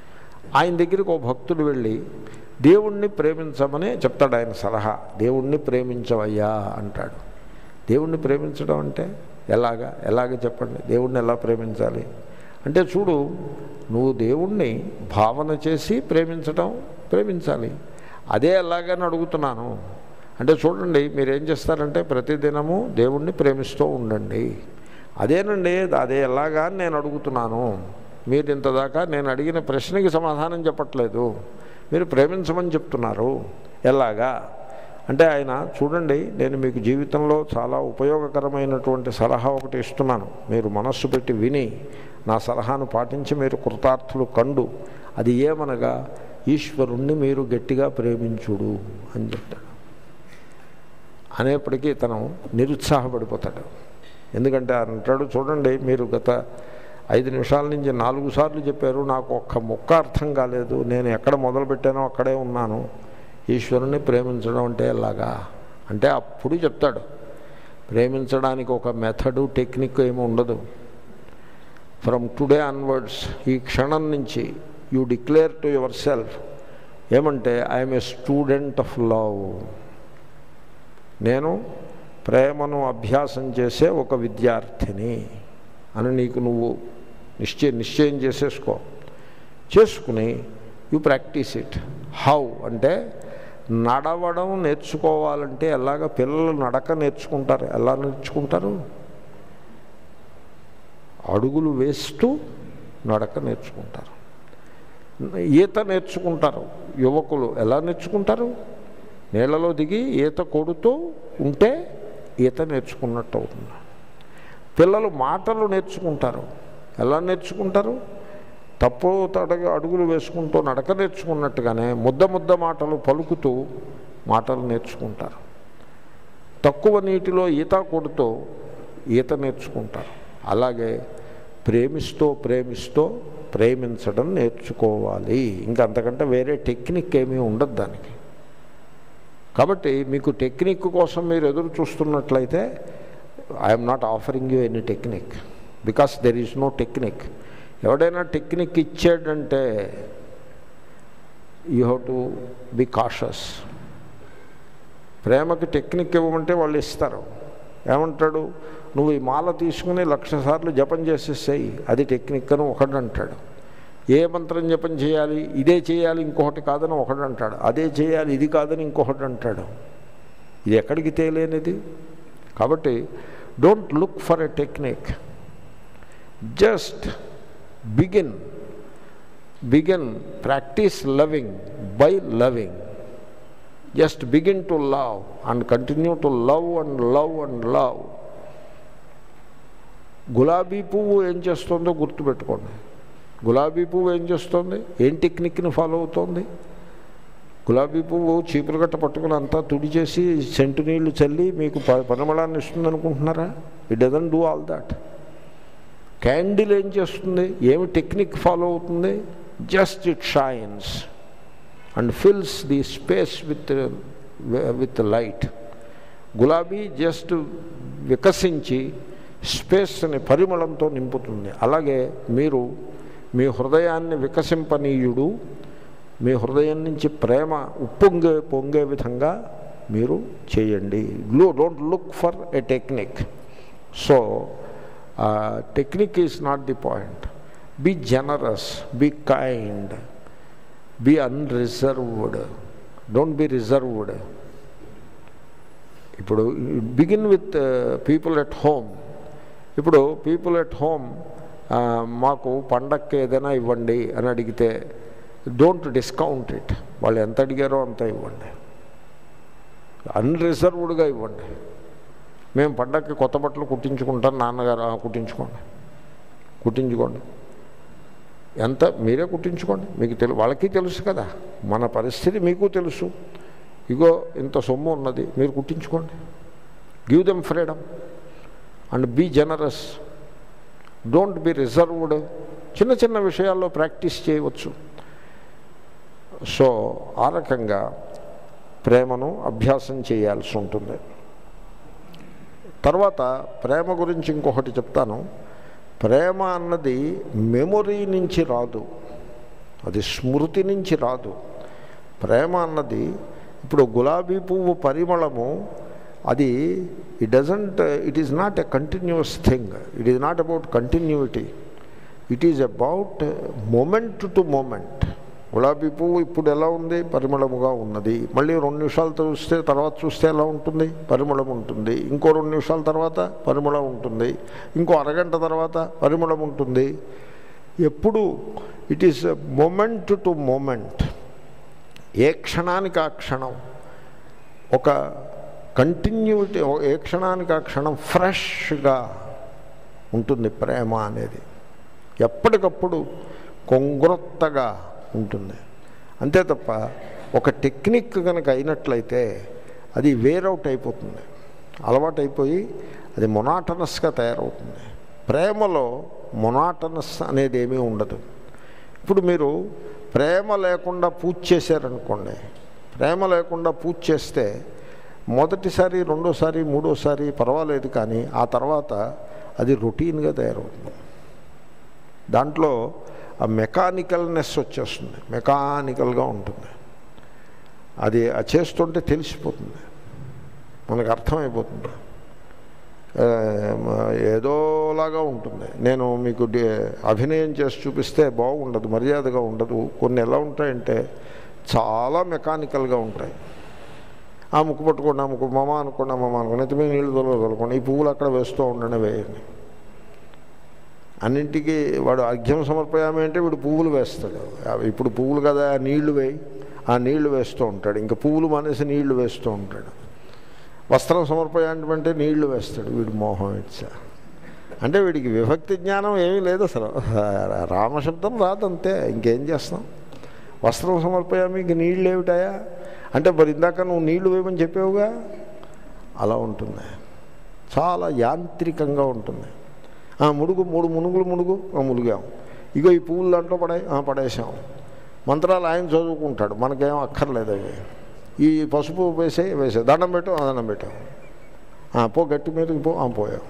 ఆయన దగ్గరికి ఒక భక్తుడు వెళ్ళి దేవుణ్ణి ప్రేమించమని చెప్తాడు ఆయన సలహా దేవుణ్ణి ప్రేమించవయ్యా అంటాడు దేవుణ్ణి ప్రేమించడం అంటే ఎలాగా ఎలాగ చెప్పండి దేవుణ్ణి ఎలా ప్రేమించాలి అంటే చూడు నువ్వు దేవుణ్ణి భావన చేసి ప్రేమించడం ప్రేమించాలి అదే ఎలాగని అడుగుతున్నాను అంటే చూడండి మీరు ఏం చేస్తారంటే ప్రతిదినము దేవుణ్ణి ప్రేమిస్తూ ఉండండి అదేనండి అదే ఎలాగా అని నేను అడుగుతున్నాను మీరు ఇంతదాకా నేను అడిగిన ప్రశ్నకి సమాధానం చెప్పట్లేదు మీరు ప్రేమించమని చెప్తున్నారు ఎలాగా అంటే ఆయన చూడండి నేను మీకు జీవితంలో చాలా ఉపయోగకరమైనటువంటి సలహా ఒకటి ఇస్తున్నాను మీరు మనస్సు పెట్టి విని నా సలహాను పాటించి మీరు కృతార్థులు కండు అది ఏమనగా ఈశ్వరుణ్ణి మీరు గట్టిగా ప్రేమించుడు అని చెప్తాడు అనేప్పటికీ తను నిరుత్సాహపడిపోతాడు ఎందుకంటే ఆయన అంటాడు చూడండి మీరు గత ఐదు నిమిషాల నుంచి నాలుగు సార్లు చెప్పారు నాకు ఒక్క ముక్క అర్థం కాలేదు నేను ఎక్కడ మొదలు పెట్టానో అక్కడే ఉన్నాను ఈశ్వరుని ప్రేమించడం అంటే ఎలాగా అంటే అప్పుడు చెప్తాడు ప్రేమించడానికి ఒక మెథడు టెక్నిక్ ఏమి ఉండదు ఫ్రమ్ టుడే అన్వర్డ్స్ ఈ క్షణం నుంచి you declare to yourself ఏమంటే I'm a student of love నేను ప్రేమను అభ్యాసం చేసే ఒక విద్యార్థిని అని నీకు నువ్వు నిశ్చయ నిశ్చయం చేసేసుకో చేసుకుని యు ప్రాక్టీస్ ఇట్ హౌ అంటే నడవడం నేర్చుకోవాలంటే ఎలాగ పిల్లలు నడక నేర్చుకుంటారు ఎలా నేర్చుకుంటారు అడుగులు వేస్తూ నడక నేర్చుకుంటారు ఈత నేర్చుకుంటారు యువకులు ఎలా నేర్చుకుంటారు నీళ్ళలో దిగి ఈత కొడుతూ ఉంటే ఈత నేర్చుకున్నట్టు అవుతుంది పిల్లలు మాటలు నేర్చుకుంటారు ఎలా నేర్చుకుంటారు తప్పు తడగ అడుగులు వేసుకుంటూ నడక నేర్చుకున్నట్టుగానే ముద్ద ముద్ద మాటలు పలుకుతూ మాటలు నేర్చుకుంటారు తక్కువ నీటిలో ఈత కొడుతూ ఈత నేర్చుకుంటారు అలాగే ప్రేమిస్తూ ప్రేమిస్తూ ప్రేమించడం నేర్చుకోవాలి ఇంకా అంతకంటే వేరే టెక్నిక్ ఏమీ ఉండదు దానికి కాబట్టి మీకు టెక్నిక్ కోసం మీరు ఎదురు చూస్తున్నట్లయితే I'm not offering you any technique because there is no technique ఎవడైనా టెక్నిక్ ఇచ్చాడంటే you have to be cautious ప్రేమకి టెక్నిక్ ఇవ్వమంటే వాళ్ళు ఇస్తారు ఏమంటాడు నువ్వు ఈ మాల తీసుకుని లక్ష సార్లు జపం చేసేసాయి అది టెక్నిక్ అని ఒకడు అంటాడు ఏ మంత్రం జపం చేయాలి ఇదే చేయాలి ఇంకొకటి కాదని ఒకడు అంటాడు అదే చేయాలి ఇది కాదని ఇంకొకటి అంటాడు ఇది ఎక్కడికి తేలేనిది కాబట్టి don't look for a technique just begin begin practice loving by loving just begin to love and continue to love and love and love గులాబీ పువ్వు ఏం చేస్తుందో గుర్తుపెట్టుకోండి గులాబీ పువ్వు ఏం చేస్తుంది ఏం టెక్నిక్ని ఫాలో అవుతోంది గులాబీ పువ్వు చీపురు గట్ట పట్టుకుని అంతా తుడి చేసి సెంటు నీళ్లు చల్లి మీకు ప పరిమళాన్ని ఇస్తుంది అనుకుంటున్నారా it doesn't do all that candle ఏం చేస్తుంది ఏమి టెక్నిక్ ఫాలో అవుతుంది just it shines and fills the space with with light గులాబీ జస్ట్ వికసించి స్పేస్ని పరిమళంతో నింపుతుంది అలాగే మీరు మీ హృదయాన్ని వికసింపనీయుడు మీ హృదయం నుంచి ప్రేమ ఉప్పొంగే పొంగే విధంగా మీరు చేయండి లో don't look for a technique so technique is not the point be generous be kind be unreserved don't be reserved ఇప్పుడు begin with people at home ఇప్పుడు పీపుల్ ఎట్ హోమ్ మాకు పండక్కి ఏదైనా ఇవ్వండి అని అడిగితే డోంట్ డిస్కౌంట్ ఇట్ వాళ్ళు ఎంత అడిగారో అంత ఇవ్వండి అన్రిజర్వ్డ్గా ఇవ్వండి మేము పండక్కి కొత్త బట్టలు కుట్టించుకుంటాం నాన్నగారు "ఆ, కుట్టించుకోండి కుట్టించుకోండి ఎంత మీరే కుట్టించుకోండి మీకు తెలు వాళ్ళకి తెలుసు కదా మన పరిస్థితి మీకు తెలుసు ఇగో ఇంత సొమ్ము ఉన్నది మీరు కుట్టించుకోండి give them freedom and be generous don't be reserved చిన్న చిన్న విషయాల్లో ప్రాక్టీస్ చేయవచ్చు సో ఆ రకంగా ప్రేమను అభ్యాసం చేయాల్సి ఉంటుంది తర్వాత ప్రేమ గురించి ఇంకొకటి చెప్తాను ప్రేమ అన్నది మెమొరీ నుంచి రాదు అది స్మృతి నుంచి రాదు ప్రేమ అన్నది ఇప్పుడు గులాబీ పువ్వు పరిమళము అది it doesn't it is not a continuous thing it is not about continuity it is about moment to moment గులాబీ పువ్వు ఇప్పుడు ఎలా ఉంది పరిమళముగా ఉన్నది మళ్ళీ రెండు నిమిషాలు చూస్తే తర్వాత చూస్తే ఎలా ఉంటుంది పరిమళం ఉంటుంది ఇంకో రెండు నిమిషాల తర్వాత పరిమళం ఉంటుంది ఇంకో అరగంట తర్వాత పరిమళం ఉంటుంది ఎప్పుడు it is moment to moment ఏ క్షణానికి ఆ క్షణం ఒక కంటిన్యూటీ ఏ క్షణానికి ఆ క్షణం ఫ్రెష్గా ఉంటుంది ప్రేమ అనేది ఎప్పటికప్పుడు కొంగ్రొత్తగా ఉంటుంది అంతే తప్ప ఒక టెక్నిక్ కనుక అయినట్లయితే అది వేరౌట్ అయిపోతుంది అలవాటు అయిపోయి అది మొనాటనస్గా తయారవుతుంది ప్రేమలో మొనాటనస్ అనేది ఏమీ ఉండదు ఇప్పుడు మీరు ప్రేమ లేకుండా పూజ చేశారనుకోండి ప్రేమ లేకుండా పూజ చేస్తే మొదటిసారి రెండోసారి మూడోసారి పర్వాలేదు కానీ ఆ తర్వాత అది రొటీన్గా తయారవుతుంది దాంట్లో ఆ మెకానికల్నెస్ వచ్చేస్తుంది మెకానికల్గా ఉంటుంది అది ఆ చేస్తుంటే తెలిసిపోతుంది మనకు అర్థమైపోతుంది ఆ, ఏదోలాగా ఉంటుంది నేను మీకు డి- అభినయం చేసి చూపిస్తే బాగుండదు మర్యాదగా ఉండదు కొన్ని ఎలా ఉంటాయంటే చాలా మెకానికల్గా ఉంటాయి ఆ ముక్కు పట్టుకోండి ఆ ముక్కు మమ అనుకోండి ఆ మమ అనుకోండి అయితే మీరు నీళ్ళు తొలగ తొలగండి ఈ పువ్వులు అక్కడ వేస్తూ ఉండండి వేయండి అన్నింటికి వాడు అర్ఘ్యం సమర్పయామి అంటే వీడు పువ్వులు వేస్తాడు అవి ఇప్పుడు పువ్వులు కదా ఆ నీళ్లు వేయి ఆ నీళ్లు వేస్తూ ఉంటాడు ఇంకా పువ్వులు మానేసి నీళ్లు వేస్తూ ఉంటాడు వస్త్రం సమర్పయామి అంటే నీళ్లు వేస్తాడు వీడు మోహం ఇచ్చా అంటే వీడికి విభక్తి జ్ఞానం ఏమీ లేదు అసలు రామశబ్దం రాదంతే ఇంకేం చేస్తాం వస్త్రం సమర్పయామి ఇంక నీళ్ళు ఏమిటాయా అంటే మరి ఇందాక నువ్వు నీళ్లు వేయమని చెప్పావుగా అలా ఉంటుంది చాలా యాంత్రికంగా ఉంటుంది ఆ ముడుగు మూడు మునుగులు మునుగు ఆ ములిగాం ఇగో ఈ పువ్వులు దాంట్లో పడే ఆ పడేసాం మంత్రాలు ఆయన చదువుకుంటాడు మనకేం అక్కర్లేదు అవి ఈ పసుపు వేసే వేసే దండం పెట్టు ఆ దండం పెట్టాం ఆ, పో గట్టి మీదకి పో ఆ పోయాం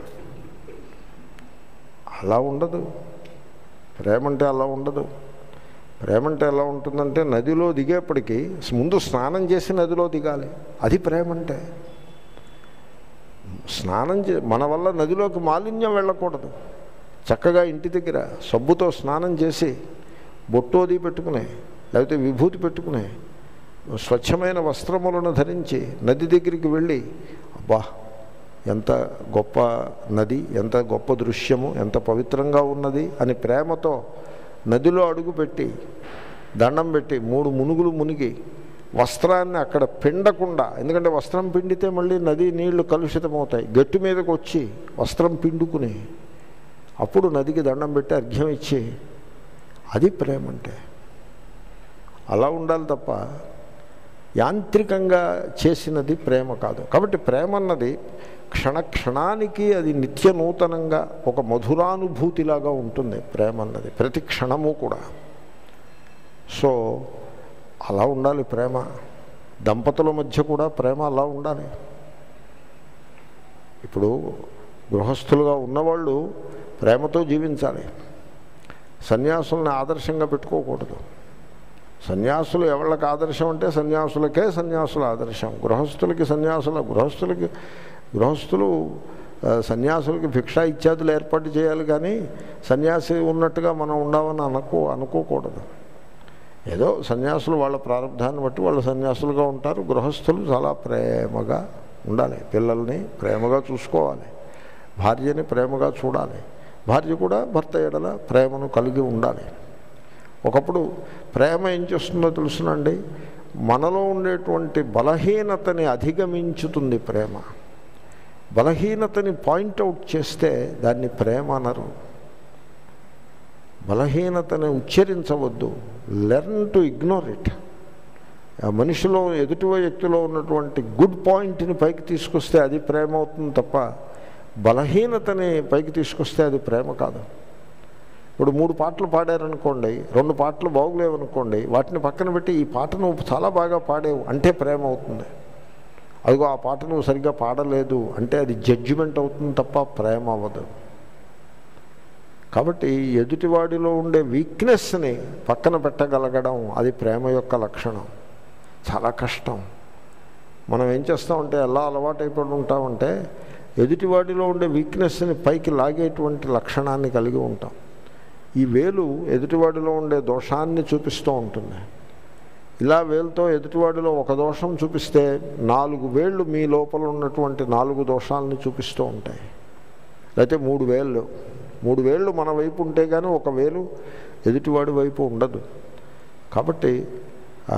అలా ఉండదు ప్రేమ అంటే అలా ఉండదు ప్రేమ అంటే ఎలా ఉంటుందంటే నదిలో దిగేప్పటికీ ముందు స్నానం చేసి నదిలో దిగాలి అది ప్రేమ అంటే స్నానం చే మన వల్ల నదిలోకి మాలిన్యం వెళ్ళకూడదు చక్కగా ఇంటి దగ్గర సబ్బుతో స్నానం చేసి బొట్టోది పెట్టుకుని లేకపోతే విభూతి పెట్టుకుని స్వచ్ఛమైన వస్త్రములను ధరించి నది దగ్గరికి వెళ్ళి అబ్బా ఎంత గొప్ప నది ఎంత గొప్ప దృశ్యము ఎంత పవిత్రంగా ఉన్నది అని ప్రేమతో నదిలో అడుగుపెట్టి దండం పెట్టి మూడు మునుగులు మునిగి వస్త్రాన్ని అక్కడ పిండకుండా ఎందుకంటే వస్త్రం పిండితే మళ్ళీ నది నీళ్లు కలుషితమవుతాయి గట్టు మీదకి వచ్చి వస్త్రం పిండుకుని అప్పుడు నదికి దండం పెట్టి అర్ఘ్యం ఇచ్చి అది ప్రేమ అంటే అలా ఉండాలి తప్ప యాంత్రికంగా చేసినది ప్రేమ కాదు కాబట్టి ప్రేమ అన్నది క్షణ క్షణానికి అది నిత్య నూతనంగా ఒక మధురానుభూతిలాగా ఉంటుంది ప్రేమ అన్నది ప్రతి క్షణము కూడా సో అలా ఉండాలి ప్రేమ దంపతుల మధ్య కూడా ప్రేమ అలా ఉండాలి ఇప్పుడు గృహస్థులుగా ఉన్నవాళ్ళు ప్రేమతో జీవించాలి సన్యాసుల్ని ఆదర్శంగా పెట్టుకోకూడదు సన్యాసులు ఎవళ్ళకి ఆదర్శం అంటే సన్యాసులకే సన్యాసుల ఆదర్శం గృహస్థులకి సన్యాసుల గృహస్థులకి గృహస్థులు ఆ, సన్యాసులకి భిక్షా ఇత్యాదులు ఏర్పాటు చేయాలి కానీ సన్యాసి ఉన్నట్టుగా మనం ఉండమని అనుకో అనుకోకూడదు ఏదో సన్యాసులు వాళ్ళ ప్రారంధాన్ని బట్టి వాళ్ళు సన్యాసులుగా ఉంటారు గృహస్థులు చాలా ప్రేమగా ఉండాలి పిల్లల్ని ప్రేమగా చూసుకోవాలి భార్యని ప్రేమగా చూడాలి భార్య కూడా భర్త ఎడల ప్రేమను కలిగి ఉండాలి ఒకప్పుడు ప్రేమ ఏం చేస్తుందో తెలుసునండి మనలో ఉండేటువంటి బలహీనతని అధిగమించుతుంది ప్రేమ బలహీనతని పాయింట్అవుట్ చేస్తే దాన్ని ప్రేమ అనరు బలహీనతని ఉచ్చరించవద్దు లెర్న్ టు ఇగ్నోర్ ఇట్ ఆ మనిషిలో ఎదుటి వ్యక్తిలో ఉన్నటువంటి గుడ్ పాయింట్ని పైకి తీసుకొస్తే అది ప్రేమ అవుతుంది తప్ప బలహీనతని పైకి తీసుకొస్తే అది ప్రేమ కాదు ఇప్పుడు మూడు పాటలు పాడారనుకోండి రెండు పాటలు బాగులేవనుకోండి వాటిని పక్కన పెట్టి ఈ పాట నువ్వు చాలా బాగా పాడేవు అంటే ప్రేమ అవుతుంది అదిగో ఆ పాట నువ్వు సరిగ్గా పాడలేదు అంటే అది జడ్జిమెంట్ అవుతుంది తప్ప ప్రేమ అవ్వదు కాబట్టి ఎదుటివాడిలో ఉండే వీక్నెస్ని పక్కన పెట్టగలగడం అది ప్రేమ యొక్క లక్షణం చాలా కష్టం మనం ఏం చేస్తామంటే ఎలా అలవాటైపోయి ఉంటామంటే ఎదుటివాడిలో ఉండే వీక్నెస్ని పైకి లాగేటువంటి లక్షణాన్ని కలిగి ఉంటాం ఈ వేలు ఎదుటివాడిలో ఉండే దోషాన్ని చూపిస్తూ ఉంటుంది ఇలా వేలుతో ఎదుటివాడిలో ఒక దోషం చూపిస్తే నాలుగు వేళ్ళు మీ లోపల ఉన్నటువంటి నాలుగు దోషాలని చూపిస్తూ ఉంటాయి లేకపోతే మూడు వేళ్ళు మూడు వేళ్ళు మన వైపు ఉంటే కానీ ఒక వేలు ఎదుటివాడి వైపు ఉండదు కాబట్టి ఆ,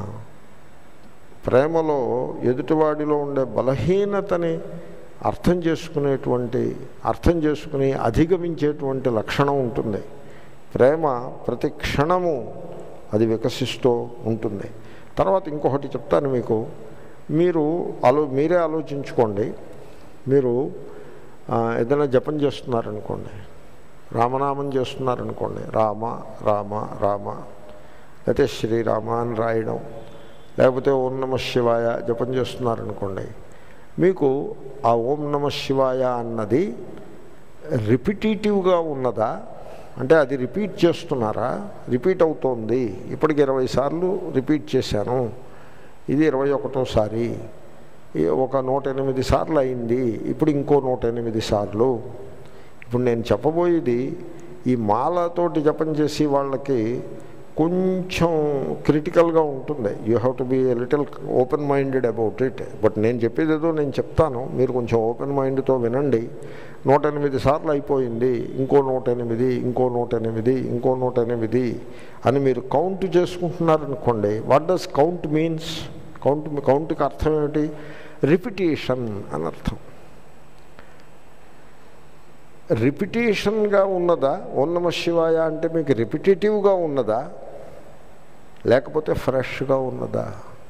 ప్రేమలో ఎదుటివాడిలో ఉండే బలహీనతని అర్థం చేసుకునేటువంటి అర్థం చేసుకుని అధిగమించేటువంటి లక్షణం ఉంటుంది ప్రేమ ప్రతి క్షణము అది వికసిస్తూ ఉంటుంది తర్వాత ఇంకొకటి చెప్తాను మీకు మీరు ఆలో మీరే ఆలోచించుకోండి మీరు ఆ, ఏదైనా జపం చేస్తున్నారనుకోండి రామనామం చేస్తున్నారనుకోండి రామ రామ రామ లేకపోతే శ్రీరామ అని రాయడం లేకపోతే ఓం నమ శివాయ జపం చేస్తున్నారనుకోండి మీకు ఆ ఓం నమ శివాయ అన్నది రిపిటేటివ్గా ఉన్నదా అంటే అది రిపీట్ చేస్తున్నారా రిపీట్ అవుతోంది ఇప్పటికి ఇరవై సార్లు రిపీట్ చేశాను ఇది ఇరవై ఒకటోసారి ఈ ఒక నూట ఎనిమిది సార్లు అయింది ఇప్పుడు ఇంకో నూట ఎనిమిది సార్లు ఇప్పుడు నేను చెప్పబోయేది ఈ మాలతోటి జపం చేసి వాళ్ళకి కొంచెం క్రిటికల్గా ఉంటుంది you have to be little open minded about it but నేను చెప్పేది ఏదో నేను చెప్తాను మీరు కొంచెం ఓపెన్ మైండ్తో వినండి నూట ఎనిమిది సార్లు అయిపోయింది ఇంకో నూట ఎనిమిది ఇంకో నూట ఎనిమిది ఇంకో నూట ఎనిమిది అని మీరు కౌంట్ చేసుకుంటున్నారనుకోండి what does count means count కౌంట్కి అర్థం ఏమిటి రిపిటేషన్ అని అర్థం రిపిటేషన్గా ఉన్నదా ఓం నమ శివాయ అంటే మీకు రిపిటేటివ్గా ఉన్నదా లేకపోతే ఫ్రెష్గా ఉన్నదా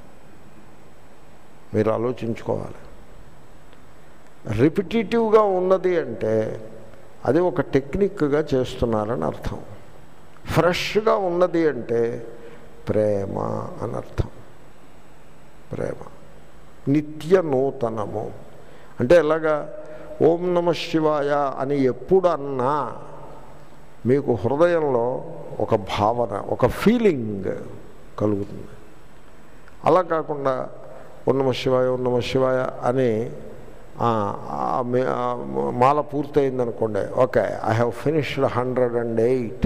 మీరు ఆలోచించుకోవాలి రిపిటేటివ్గా ఉన్నది అంటే అది ఒక టెక్నిక్గా చేస్తున్నారని అర్థం ఫ్రెష్గా ఉన్నది అంటే ప్రేమ అని అర్థం ప్రేమ నిత్య నూతనము అంటే ఎలాగా ఓం నమ శివాయ అని ఎప్పుడు అన్నా మీకు హృదయంలో ఒక భావన ఒక ఫీలింగ్ కలుగుతుంది అలా కాకుండా ఓం నమ శివాయ ఓం నమ శివాయ అని ఆ, ఆ మే- ఆ మాల పూర్తయిందనుకోండి okay I have finished hundred and eight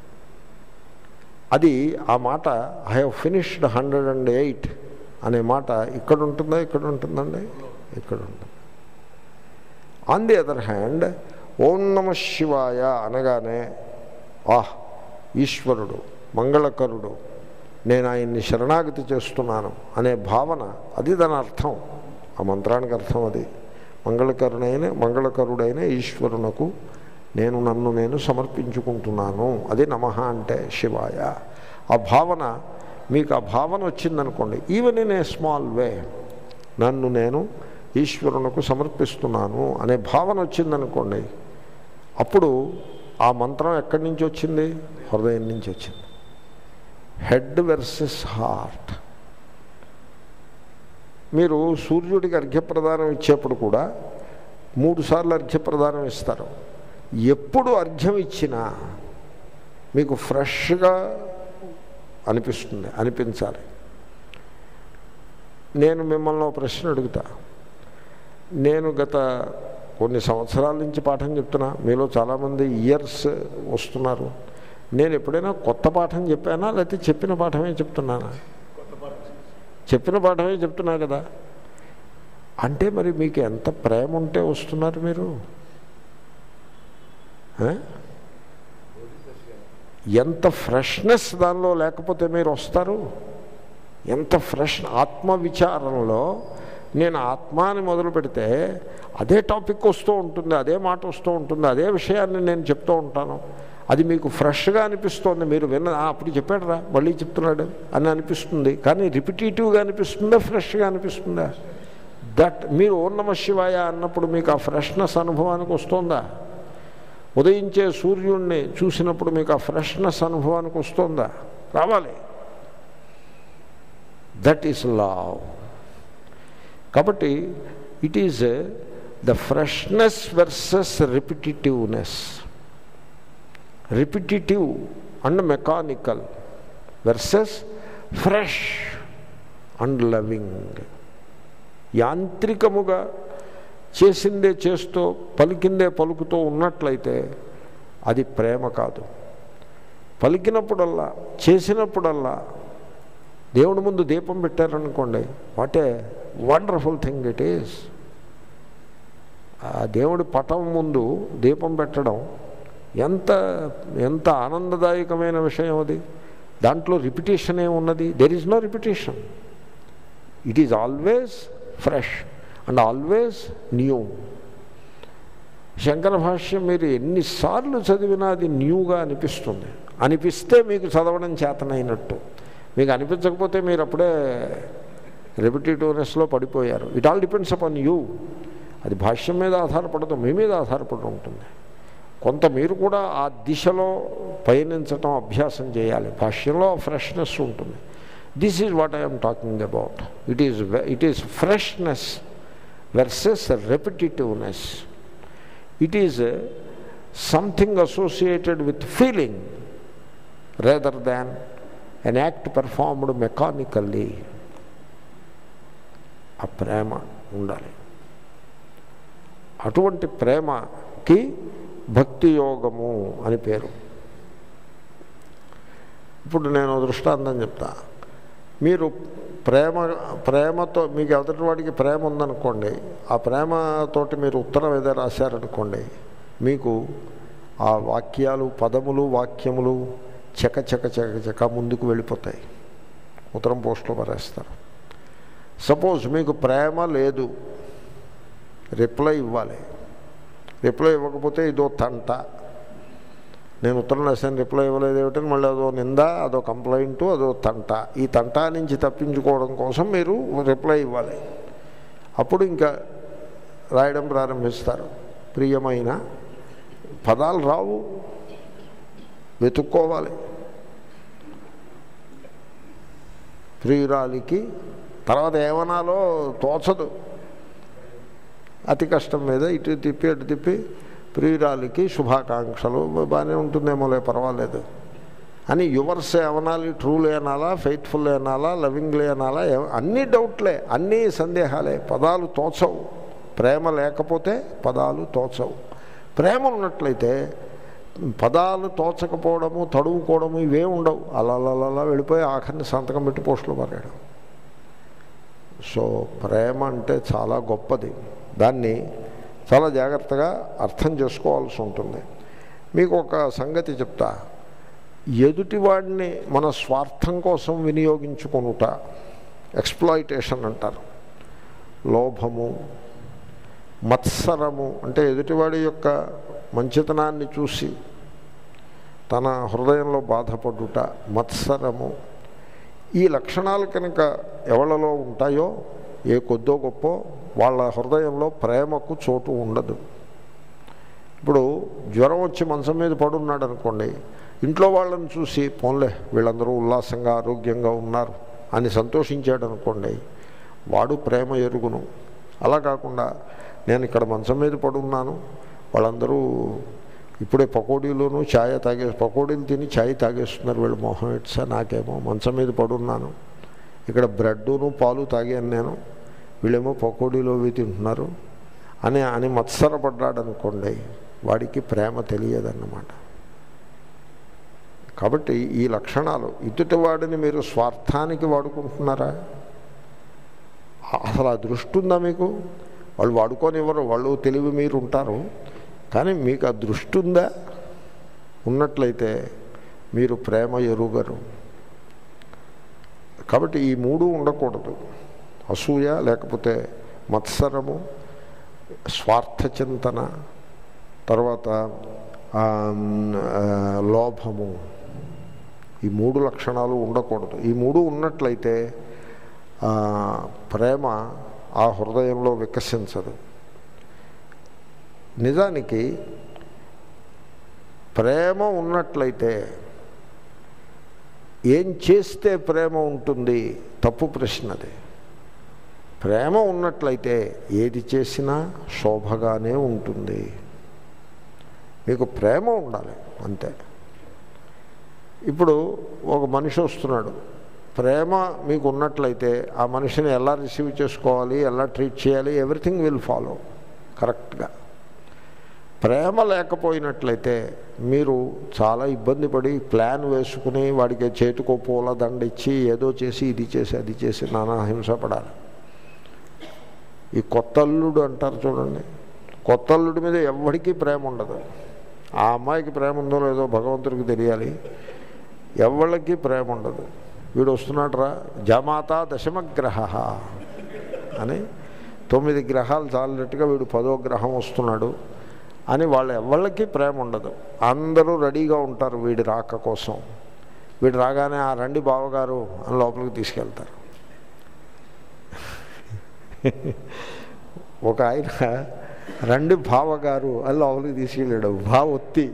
అది ఆ మాట I have finished hundred and eight అనే మాట ఇక్కడ ఉంటుందా ఇక్కడ ఉంటుందండి ఇక్కడ ఉంటుంది ఆన్ ది అదర్ హ్యాండ్ ఓం నమ శివాయ అనగానే ఆహ్ ఈశ్వరుడు మంగళకరుడు నేను ఆయన్ని శరణాగతి చేస్తున్నాను అనే భావన అది దాని అర్థం ఆ మంత్రానికి అర్థం అది మంగళకరుడైన మంగళకరుడైన ఈశ్వరునకు నేను నన్ను నేను సమర్పించుకుంటున్నాను అది నమః అంటే శివాయ ఆ భావన మీకు ఆ భావన వచ్చిందనుకోండి even in a small way నన్ను నేను ఈశ్వరునకు సమర్పిస్తున్నాను అనే భావన వచ్చిందనుకోండి అప్పుడు ఆ మంత్రం ఎక్కడి నుంచి వచ్చింది హృదయం నుంచి వచ్చింది హెడ్ వెర్సెస్ హార్ట్ మీరు సూర్యుడికి అర్ఘ్యప్రదానం ఇచ్చేప్పుడు కూడా మూడు సార్లు అర్ఘ్యప్రదానం ఇస్తారు ఎప్పుడు అర్ఘ్యం ఇచ్చినా మీకు ఫ్రెష్గా అనిపిస్తుంది అనిపించాలి నేను మిమ్మల్ని ఒక ప్రశ్న అడుగుతా నేను గత కొన్ని సంవత్సరాల నుంచి పాఠం చెప్తున్నా మీలో చాలామంది ఇయర్స్ వస్తున్నారు నేను ఎప్పుడైనా కొత్త పాఠం చెప్పానా లేకపోతే చెప్పిన పాఠమే చెప్తున్నానా చెప్పిన పాఠమే చెప్తున్నా కదా అంటే మరి మీకు ఎంత ప్రేమ ఉంటే వస్తున్నారు మీరు ఆ? ఎంత ఫ్రెష్నెస్ దానిలో లేకపోతే మీరు వస్తారు ఎంత ఫ్రెష్ ఆత్మవిచారంలో నేను ఆత్మ అని మొదలు పెడితే అదే టాపిక్ వస్తూ ఉంటుంది అదే మాట వస్తూ ఉంటుంది అదే విషయాన్ని నేను చెప్తూ ఉంటాను అది మీకు ఫ్రెష్గా అనిపిస్తోంది మీరు విన్న "ఆ, అప్పుడు చెప్పాడురా మళ్ళీ చెప్తున్నాడు అని అనిపిస్తుంది కానీ రిపిటేటివ్గా అనిపిస్తుందా ఫ్రెష్గా అనిపిస్తుందా దట్ మీరు ఓం నమ శివాయ అన్నప్పుడు మీకు ఆ ఫ్రెష్నెస్ అనుభవానికి వస్తుందా ఉదయించే సూర్యుడిని చూసినప్పుడు మీకు ఆ ఫ్రెష్నెస్ అనుభవానికి వస్తుందా రావాలి దట్ ఈస్ లవ్ కాబట్టి it is the freshness versus repetitiveness repetitive and mechanical versus fresh and loving యాంత్రికముగా చేసిందే చేస్తూ పలికిందే పలుకుతూ ఉన్నట్లయితే అది ప్రేమ కాదు పలికినప్పుడల్లా చేసినప్పుడల్లా దేవుడి ముందు దీపం పెట్టారనుకోండి what a wonderful thing it is ఆ దేవుడి పటం ముందు దీపం పెట్టడం ఎంత ఎంత ఆనందదాయకమైన విషయం అది దాంట్లో రిపిటేషన్ ఏమున్నది there is no repetition it is always fresh and always new Shankara భాష్యం మీరు ఎన్నిసార్లు చదివినా అది న్యూగా అనిపిస్తుంది అనిపిస్తే మీకు చదవడం చేతనైనట్టు మీకు అనిపించకపోతే మీరు అప్పుడే రెపిటేటివ్నెస్లో పడిపోయారు it all depends upon you అది భాష్యం మీద ఆధారపడదు మీ మీద ఆధారపడి ఉంటుంది కొంత మీరు కూడా ఆ దిశలో పయనించటం అభ్యాసం చేయాలి భాష్యంలో ఫ్రెష్నెస్ ఉంటుంది this is what I'm talking about it is it is freshness versus repetitiveness it is something associated with feeling rather than an act performed mechanically ఆ ప్రేమ ఉండాలి అటువంటి ప్రేమకి భక్తి యోగము అని పేరు ఇప్పుడు నేను దృష్టాంతం చెప్తా మీరు ప్రేమ ప్రేమతో మీకు ఎదుటి వాడికి ప్రేమ ఉందనుకోండి ఆ ప్రేమతోటి మీరు ఉత్తరం ఏదో రాశారనుకోండి మీకు ఆ వాక్యాలు పదములు వాక్యములు చక చక చక చక ముందుకు వెళ్ళిపోతాయి ఉత్తరం పోస్ట్లో పరేస్తారు సపోజ్ మీకు ప్రేమ లేదు రిప్లై ఇవ్వాలి రిప్లై ఇవ్వకపోతే ఇదో తంట నేను ఉత్తరం రాశాను రిప్లై ఇవ్వలేదు ఏమిటని మళ్ళీ అదో నింద అదో కంప్లైంట్ అదో తంట ఈ తంట నుంచి తప్పించుకోవడం కోసం మీరు రిప్లై ఇవ్వాలి అప్పుడు ఇంకా రాయడం ప్రారంభిస్తారు ప్రియమైన పదాలు రావు వెతుక్కోవాలి ప్రియురాలికి తర్వాత ఏమనాలో తోచదు అతి కష్టం మీద ఇటు తిప్పి అటు తిప్పి ప్రియురాలికి శుభాకాంక్షలు బాగానే ఉంటుందేమోలే పర్వాలేదు అని యువర్స్ ఏమనాలి ట్రూలే అనాలా ఫెయిత్ఫుల్ అనాలా లవింగ్లే అనాలా ఏ- అన్నీ డౌట్లే అన్నీ సందేహాలే పదాలు తోచవు ప్రేమ లేకపోతే పదాలు తోచవు ప్రేమ ఉన్నట్లయితే పదాలు తోచకపోవడము తడువుకోవడము ఇవే ఉండవు అలా అలా అలా వెళ్ళిపోయి ఆఖరిని సంతకం పెట్టి పోస్టులు పారాడు సో ప్రేమ అంటే చాలా గొప్పది దాన్ని చాలా జాగ్రత్తగా అర్థం చేసుకోవాల్సి ఉంటుంది మీకు ఒక సంగతి చెప్తా ఎదుటివాడిని మన స్వార్థం కోసం వినియోగించుకొనుట ఎక్స్ప్లాయిటేషన్ అంటారు లోభము మత్సరము అంటే ఎదుటివాడి యొక్క మంచితనాన్ని చూసి తన హృదయంలో బాధపడుట మత్సరము ఈ లక్షణాలు కనుక ఎవళ్ళలో ఉంటాయో ఏ కొద్దో గొప్ప వాళ్ళ హృదయంలో ప్రేమకు చోటు ఉండదు ఇప్పుడు జ్వరం వచ్చి మంచం మీద పడున్నాడు అనుకోండి ఇంట్లో వాళ్ళని చూసి పోన్లే వీళ్ళందరూ ఉల్లాసంగా ఆరోగ్యంగా ఉన్నారు అని సంతోషించాడు అనుకోండి వాడు ప్రేమ ఎరుగును అలా కాకుండా నేను ఇక్కడ మంచం మీద పడున్నాను వాళ్ళందరూ ఇప్పుడే పకోడీలోను ఛాయ్ తాగే పకోడీలు తిని ఛాయ్ తాగేస్తున్నారు వీళ్ళు మొహం ఇట్సా నాకేమో మంచం మీద పడున్నాను ఇక్కడ బ్రెడ్డును పాలు తాగాను నేను వీళ్ళేమో పకోడీలు అవి తింటున్నారు అని అని మత్సరపడ్డాడు అనుకోండి వాడికి ప్రేమ తెలియదన్నమాట కాబట్టి ఈ లక్షణాలు ఇటుటి వాడిని మీరు స్వార్థానికి వాడుకుంటున్నారా అసలు ఆ దృష్టి ఉందా మీకు వాళ్ళు వాడుకోనివ్వరు వాళ్ళు తెలివి మీరు ఉంటారు కానీ మీకు ఆ దృష్టి ఉందా ఉన్నట్లయితే మీరు ప్రేమ ఎరుగరు కాబట్టి ఈ మూడు ఉండకూడదు అసూయ లేకపోతే మత్సరము స్వార్థ చింతన తర్వాత ఆ, ఆ, లోభము ఈ మూడు లక్షణాలు ఉండకూడదు ఈ మూడు ఉన్నట్లయితే ఆ, ప్రేమ ఆ హృదయంలో వికసించదు నిజానికి ప్రేమ ఉన్నట్లయితే ఏం చేస్తే ప్రేమ ఉంటుంది తప్పు ప్రశ్నది ప్రేమ ఉన్నట్లయితే ఏది చేసినా శోభగానే ఉంటుంది మీకు ప్రేమ ఉండాలి అంతే ఇప్పుడు ఒక మనిషి వస్తున్నాడు ప్రేమ మీకు ఉన్నట్లయితే ఆ మనిషిని ఎలా రిసీవ్ చేసుకోవాలి ఎలా ట్రీట్ చేయాలి ఎవ్రీథింగ్ విల్ ఫాలో కరెక్ట్గా ప్రేమ లేకపోయినట్లయితే మీరు చాలా ఇబ్బంది పడి ప్లాన్ వేసుకుని వాడికి చేతికో పూల దండ ఇచ్చి ఏదో చేసి ఇది చేసి అది చేసి నానా హింస పడాలి ఈ కొత్త అల్లుడు అంటారు చూడండి కొత్త అల్లుడి మీద ఎవరికీ ప్రేమ ఉండదు ఆ అమ్మాయికి ప్రేమ ఉందో లేదో భగవంతుడికి తెలియాలి ఎవళ్ళకి ప్రేమ ఉండదు వీడు వస్తున్నాడరా జమాత దశమగ్రహ అని తొమ్మిది గ్రహాలు చాలినట్టుగా వీడు పదో గ్రహం వస్తున్నాడు అని వాళ్ళ ఎవళ్ళకి ప్రేమ ఉండదు అందరూ రెడీగా ఉంటారు వీడి రాక కోసం వీడు రాగానే ఆ రండి బావగారు అని లోపలికి తీసుకెళ్తారు ఒక ఆయన రండి బావగారు అని లోపలికి తీసుకెళ్ళాడు బావ ఒత్తి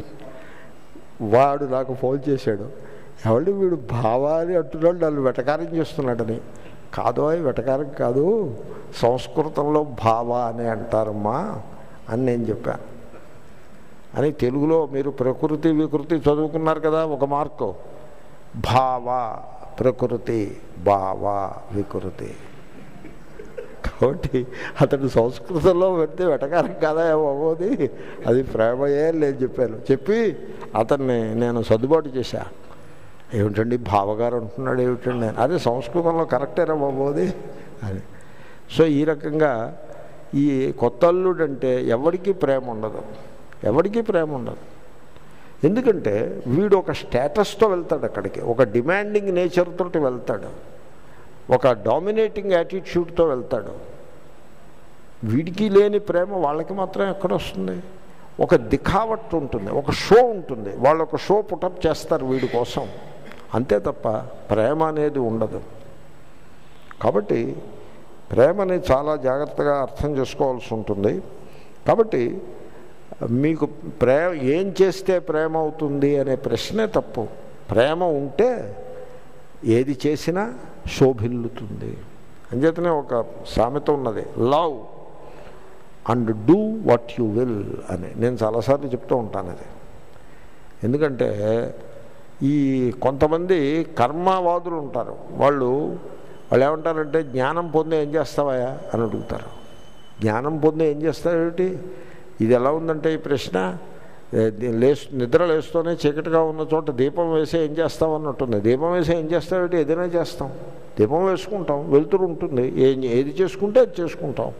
వాడు నాకు ఫోన్ చేశాడు ఎవడు వీడు భావ అని అంటున్నాడు నన్ను వెటకారం చేస్తున్నాడని కాదు అవి వెటకారం కాదు సంస్కృతంలో భావ అని అంటారమ్మా అని నేను చెప్పాను అని తెలుగులో మీరు ప్రకృతి వికృతి చదువుకున్నారు కదా ఒక మార్కు భావ ప్రకృతి భావ వికృతి కాబట్టి అతడు సంస్కృతంలో పెడితే వెటకారం కాదా అవ్వబోది అది ప్రేమయే లేదు చెప్పాను చెప్పి అతన్ని నేను సర్దుబాటు చేశా ఏమిటండి భావగారు అంటున్నాడు ఏమిటండి అదే సంస్కృతంలో కరెక్టేనా బాబోది అది సో ఈ రకంగా ఈ కొత్త అల్లుడు అంటే ఎవరికీ ప్రేమ ఉండదు ఎవరికీ ప్రేమ ఉండదు ఎందుకంటే వీడు ఒక స్టేటస్తో వెళ్తాడు అక్కడికి ఒక డిమాండింగ్ నేచర్ తోటి వెళ్తాడు ఒక డామినేటింగ్ యాటిట్యూడ్తో వెళ్తాడు వీడికి లేని ప్రేమ వాళ్ళకి మాత్రం ఎక్కడ వస్తుంది ఒక దిఖావట్ ఉంటుంది ఒక షో ఉంటుంది వాళ్ళు ఒక షో పుటప్ చేస్తారు వీడి కోసం అంతే తప్ప ప్రేమ అనేది ఉండదు కాబట్టి ప్రేమని చాలా జాగ్రత్తగా అర్థం చేసుకోవాల్సి ఉంటుంది కాబట్టి మీకు ప్రేమ ఏం చేస్తే ప్రేమ అవుతుంది అనే ప్రశ్నే తప్పు ప్రేమ ఉంటే ఏది చేసినా శోభిల్లుతుంది అంచేతనే ఒక సామెత ఉన్నది love and do what you will అని నేను చాలాసార్లు చెప్తూ ఉంటాను అది ఎందుకంటే ఈ కొంతమంది కర్మవాదులు ఉంటారు వాళ్ళు వాళ్ళు ఏమంటారంటే జ్ఞానం పొందే ఏం చేస్తావా అని అడుగుతారు జ్ఞానం పొందే ఏం చేస్తావేమిటి ఇది ఎలా ఉందంటే ఈ ప్రశ్న ఏ, దీ- లేస్ నిద్ర లేస్తూనే చీకటిగా ఉన్న చోట దీపం వేసి ఏం చేస్తావు అన్నట్టుంది దీపం వేసి ఏం చేస్తావేంటి ఏదైనా చేస్తాం దీపం వేసుకుంటాం వెలుతురు ఉంటుంది ఏం ఏది చేసుకుంటే అది చేసుకుంటాం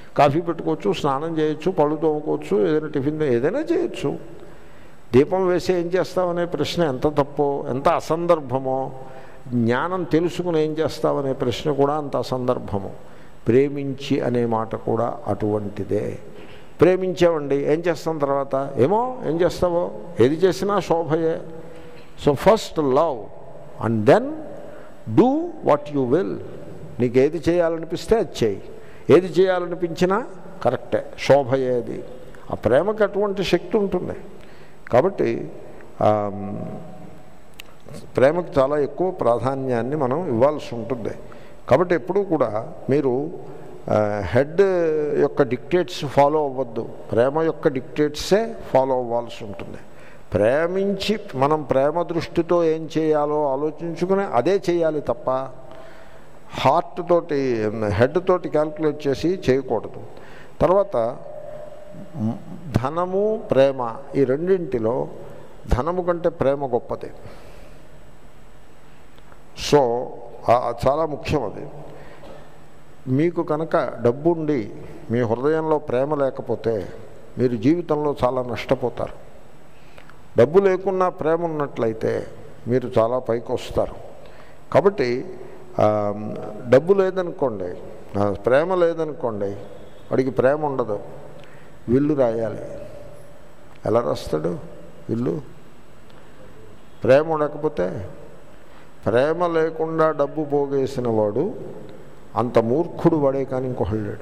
కాఫీ పెట్టుకోవచ్చు స్నానం చేయొచ్చు పళ్ళు తోముకోవచ్చు ఏదైనా టిఫిన్ ఏదైనా చేయొచ్చు దీపం వేసి ఏం చేస్తావనే ప్రశ్న ఎంత తప్పో ఎంత అసందర్భమో జ్ఞానం తెలుసుకుని ఏం చేస్తావనే ప్రశ్న కూడా అంత అసందర్భము ప్రేమించి అనే మాట కూడా అటువంటిదే ప్రేమించామండి ఏం చేస్తాం తర్వాత ఏమో ఏం చేస్తావో ఏది చేసినా శోభయే so first love and then do what you will నీకు ఏది చేయాలనిపిస్తే అది చేయి ఏది చేయాలనిపించినా కరెక్టే శోభయేది ఆ ప్రేమకి అటువంటి శక్తి ఉంటుంది కాబట్టి ఆమ్, ప్రేమకు చాలా ఎక్కువ ప్రాధాన్యాన్ని మనం ఇవ్వాల్సి ఉంటుంది కాబట్టి ఎప్పుడూ కూడా మీరు ఆ, హెడ్ యొక్క డిక్టేట్స్ ఫాలో అవ్వద్దు ప్రేమ యొక్క డిక్టేట్సే ఫాలో అవ్వాల్సి ఉంటుంది ప్రేమించి మనం ప్రేమ దృష్టితో ఏం చేయాలో ఆలోచించుకుని అదే చేయాలి తప్ప హార్ట్ తోటి హెడ్ తోటి క్యాల్కులేట్ చేసి చేయకూడదు తర్వాత మ్, ధనము ప్రేమ ఈ రెండింటిలో ధనము కంటే ప్రేమ గొప్పది సో ఆ- ఆ చాలా ముఖ్యం అది మీకు కనుక డబ్బుండి మీ హృదయంలో ప్రేమ లేకపోతే మీరు జీవితంలో చాలా నష్టపోతారు డబ్బు లేకున్నా ప్రేమ ఉన్నట్లయితే మీరు చాలా పైకి వస్తారు కాబట్టి ఆ, డబ్బు లేదనుకోండి ఆ, ప్రేమ లేదనుకోండి వాడికి ప్రేమ ఉండదు విల్లు రాయాలి ఎలా రాస్తాడు విల్లు ప్రేమ ఉండకపోతే ప్రేమ లేకుండా డబ్బు పోగేసిన వాడు అంత మూర్ఖుడు వాడే కానీ ఇంకొకడు లేడు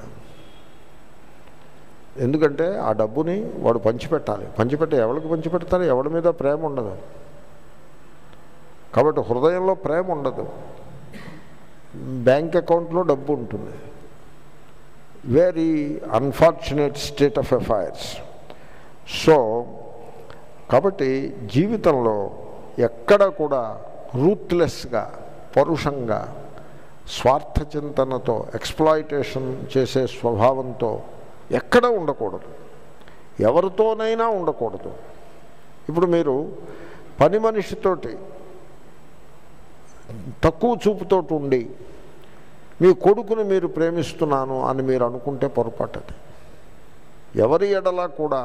ఎందుకంటే ఆ డబ్బుని వాడు పంచిపెట్టాలి పంచిపెట్టి ఎవరికి పంచిపెడతారు ఎవడి మీద ప్రేమ ఉండదు కాబట్టి హృదయంలో ప్రేమ ఉండదు బ్యాంక్ అకౌంట్లో డబ్బు ఉంటుంది very unfortunate state of affairs so కాబట్టి జీవితంలో ఎక్కడ కూడా రూత్లెస్గా పరుషంగా స్వార్థ చింతనతో ఎక్స్ప్లాయిటేషన్ చేసే స్వభావంతో ఎక్కడ ఉండకూడదు ఎవరితోనైనా ఉండకూడదు ఇప్పుడు మీరు పని మనిషితోటి తక్కువ చూపుతోటి ఉండి మీ కొడుకుని మీరు ప్రేమిస్తున్నాను అని మీరు అనుకుంటే పొరపాటది ఎవరి ఎడలా కూడా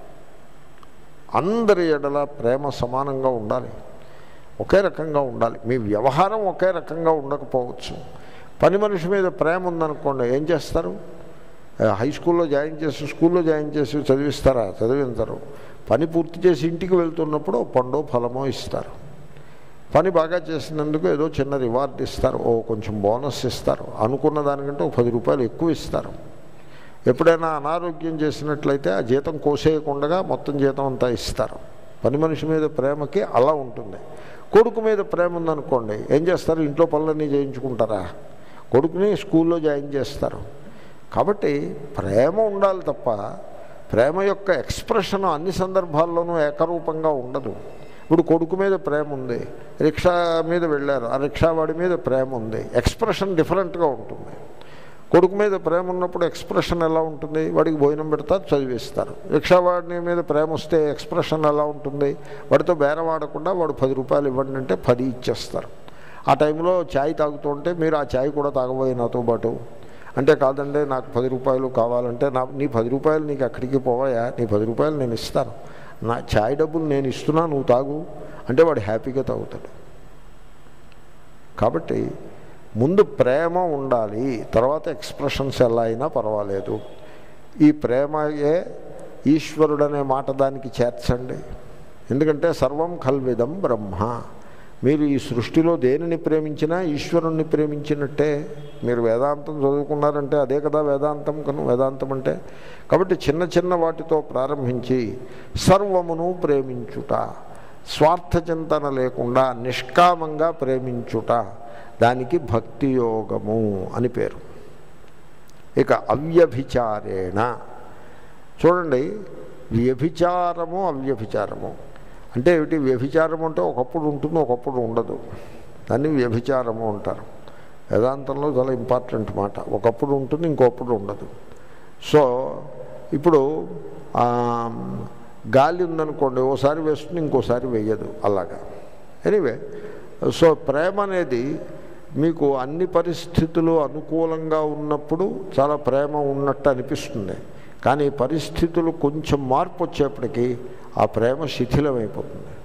అందరి ఎడల ప్రేమ సమానంగా ఉండాలి ఒకే రకంగా ఉండాలి మీ వ్యవహారం ఒకే రకంగా ఉండకపోవచ్చు పని మనిషి మీద ప్రేమ ఉందనుకోండి ఏం చేస్తారు ఆ, హై స్కూల్లో జాయిన్ చేసి స్కూల్లో జాయిన్ చేసి చదివిస్తారా చదివించరు పని పూర్తి చేసి ఇంటికి వెళ్తున్నప్పుడు ఓ పండో ఫలమో ఇస్తారు పని బాగా చేసినందుకు ఏదో చిన్న రివార్డ్ ఇస్తారు ఓ కొంచెం బోనస్ ఇస్తారు అనుకున్న దానికంటే ఒక పది రూపాయలు ఎక్కువ ఇస్తారు ఎప్పుడైనా అనారోగ్యం చేసినట్లయితే ఆ జీతం కోసేయకుండా మొత్తం జీతం అంతా ఇస్తారు పని మనిషి మీద ప్రేమకి అలా ఉంటుంది కొడుకు మీద ప్రేమ ఉందనుకోండి ఏం చేస్తారు ఇంట్లో పనులన్నీ చేయించుకుంటారా కొడుకుని స్కూల్లో జాయిన్ చేస్తారు కాబట్టి ప్రేమ ఉండాలి తప్ప ప్రేమ యొక్క ఎక్స్ప్రెషన్ అన్ని సందర్భాల్లోనూ ఏకరూపంగా ఉండదు ఇప్పుడు కొడుకు మీద ప్రేమ ఉంది రిక్షా మీద వెళ్ళారు ఆ రిక్షా వాడి మీద ప్రేమ ఉంది ఎక్స్ప్రెషన్ డిఫరెంట్గా ఉంటుంది కొడుకు మీద ప్రేమ ఉన్నప్పుడు ఎక్స్ప్రెషన్ ఎలా ఉంటుంది వాడికి భోజనం పెడతారు చదివిస్తారు రిక్షావాడిని మీద ప్రేమ వస్తే ఎక్స్ప్రెషన్ ఎలా ఉంటుంది వాడితో బేరం ఆడకుండా వాడు పది రూపాయలు ఇవ్వండి అంటే పది ఇచ్చేస్తారు ఆ టైంలో ఛాయ్ తాగుతుంటే మీరు ఆ ఛాయ్ కూడా తాగబోయే నాతో పాటు అంటే కాదండి నాకు పది రూపాయలు కావాలంటే నా నీ పది రూపాయలు నీకు అక్కడికి పోవాయా నీ పది రూపాయలు నేను ఇస్తాను నా ఛాయ్ డబ్బులు నేను ఇస్తున్నా నువ్వు తాగు అంటే వాడు హ్యాపీగా తాగుతాడు కాబట్టి ముందు ప్రేమ ఉండాలి తర్వాత ఎక్స్ప్రెషన్స్ ఎలా అయినా పర్వాలేదు ఈ ప్రేమయే ఈశ్వరుడనే మాట దానికి చేర్చండి ఎందుకంటే సర్వం కల్విదం బ్రహ్మ మీరు ఈ సృష్టిలో దేనిని ప్రేమించినా ఈశ్వరుణ్ణి ప్రేమించినట్టే మీరు వేదాంతం చదువుకున్నారంటే అదే కదా వేదాంతం కను వేదాంతం అంటే కాబట్టి చిన్న చిన్న వాటితో ప్రారంభించి సర్వమును ప్రేమించుట స్వార్థ చింతన లేకుండా నిష్కామంగా ప్రేమించుట దానికి భక్తి యోగము అని పేరు ఇక అవ్యభిచారేణ చూడండి వ్యభిచారము అవ్యభిచారము అంటే ఏమిటి వ్యభిచారం అంటే ఒకప్పుడు ఉంటుంది ఒకప్పుడు ఉండదు దాన్ని వ్యభిచారము అంటారు వేదాంతంలో చాలా ఇంపార్టెంట్ మాట ఒకప్పుడు ఉంటుంది ఇంకొప్పుడు ఉండదు సో ఇప్పుడు ఆ, గాలి ఉందనుకోండి ఓసారి వేస్తుంది ఇంకోసారి వేయదు అలాగా ఎనీవే సో ప్రేమ అనేది మీకు అన్ని పరిస్థితులు అనుకూలంగా ఉన్నప్పుడు చాలా ప్రేమ ఉన్నట్టు అనిపిస్తుంది కానీ పరిస్థితులు కొంచెం మార్పు వచ్చేప్పటికీ ఆ ప్రేమ శిథిలమైపోతుంది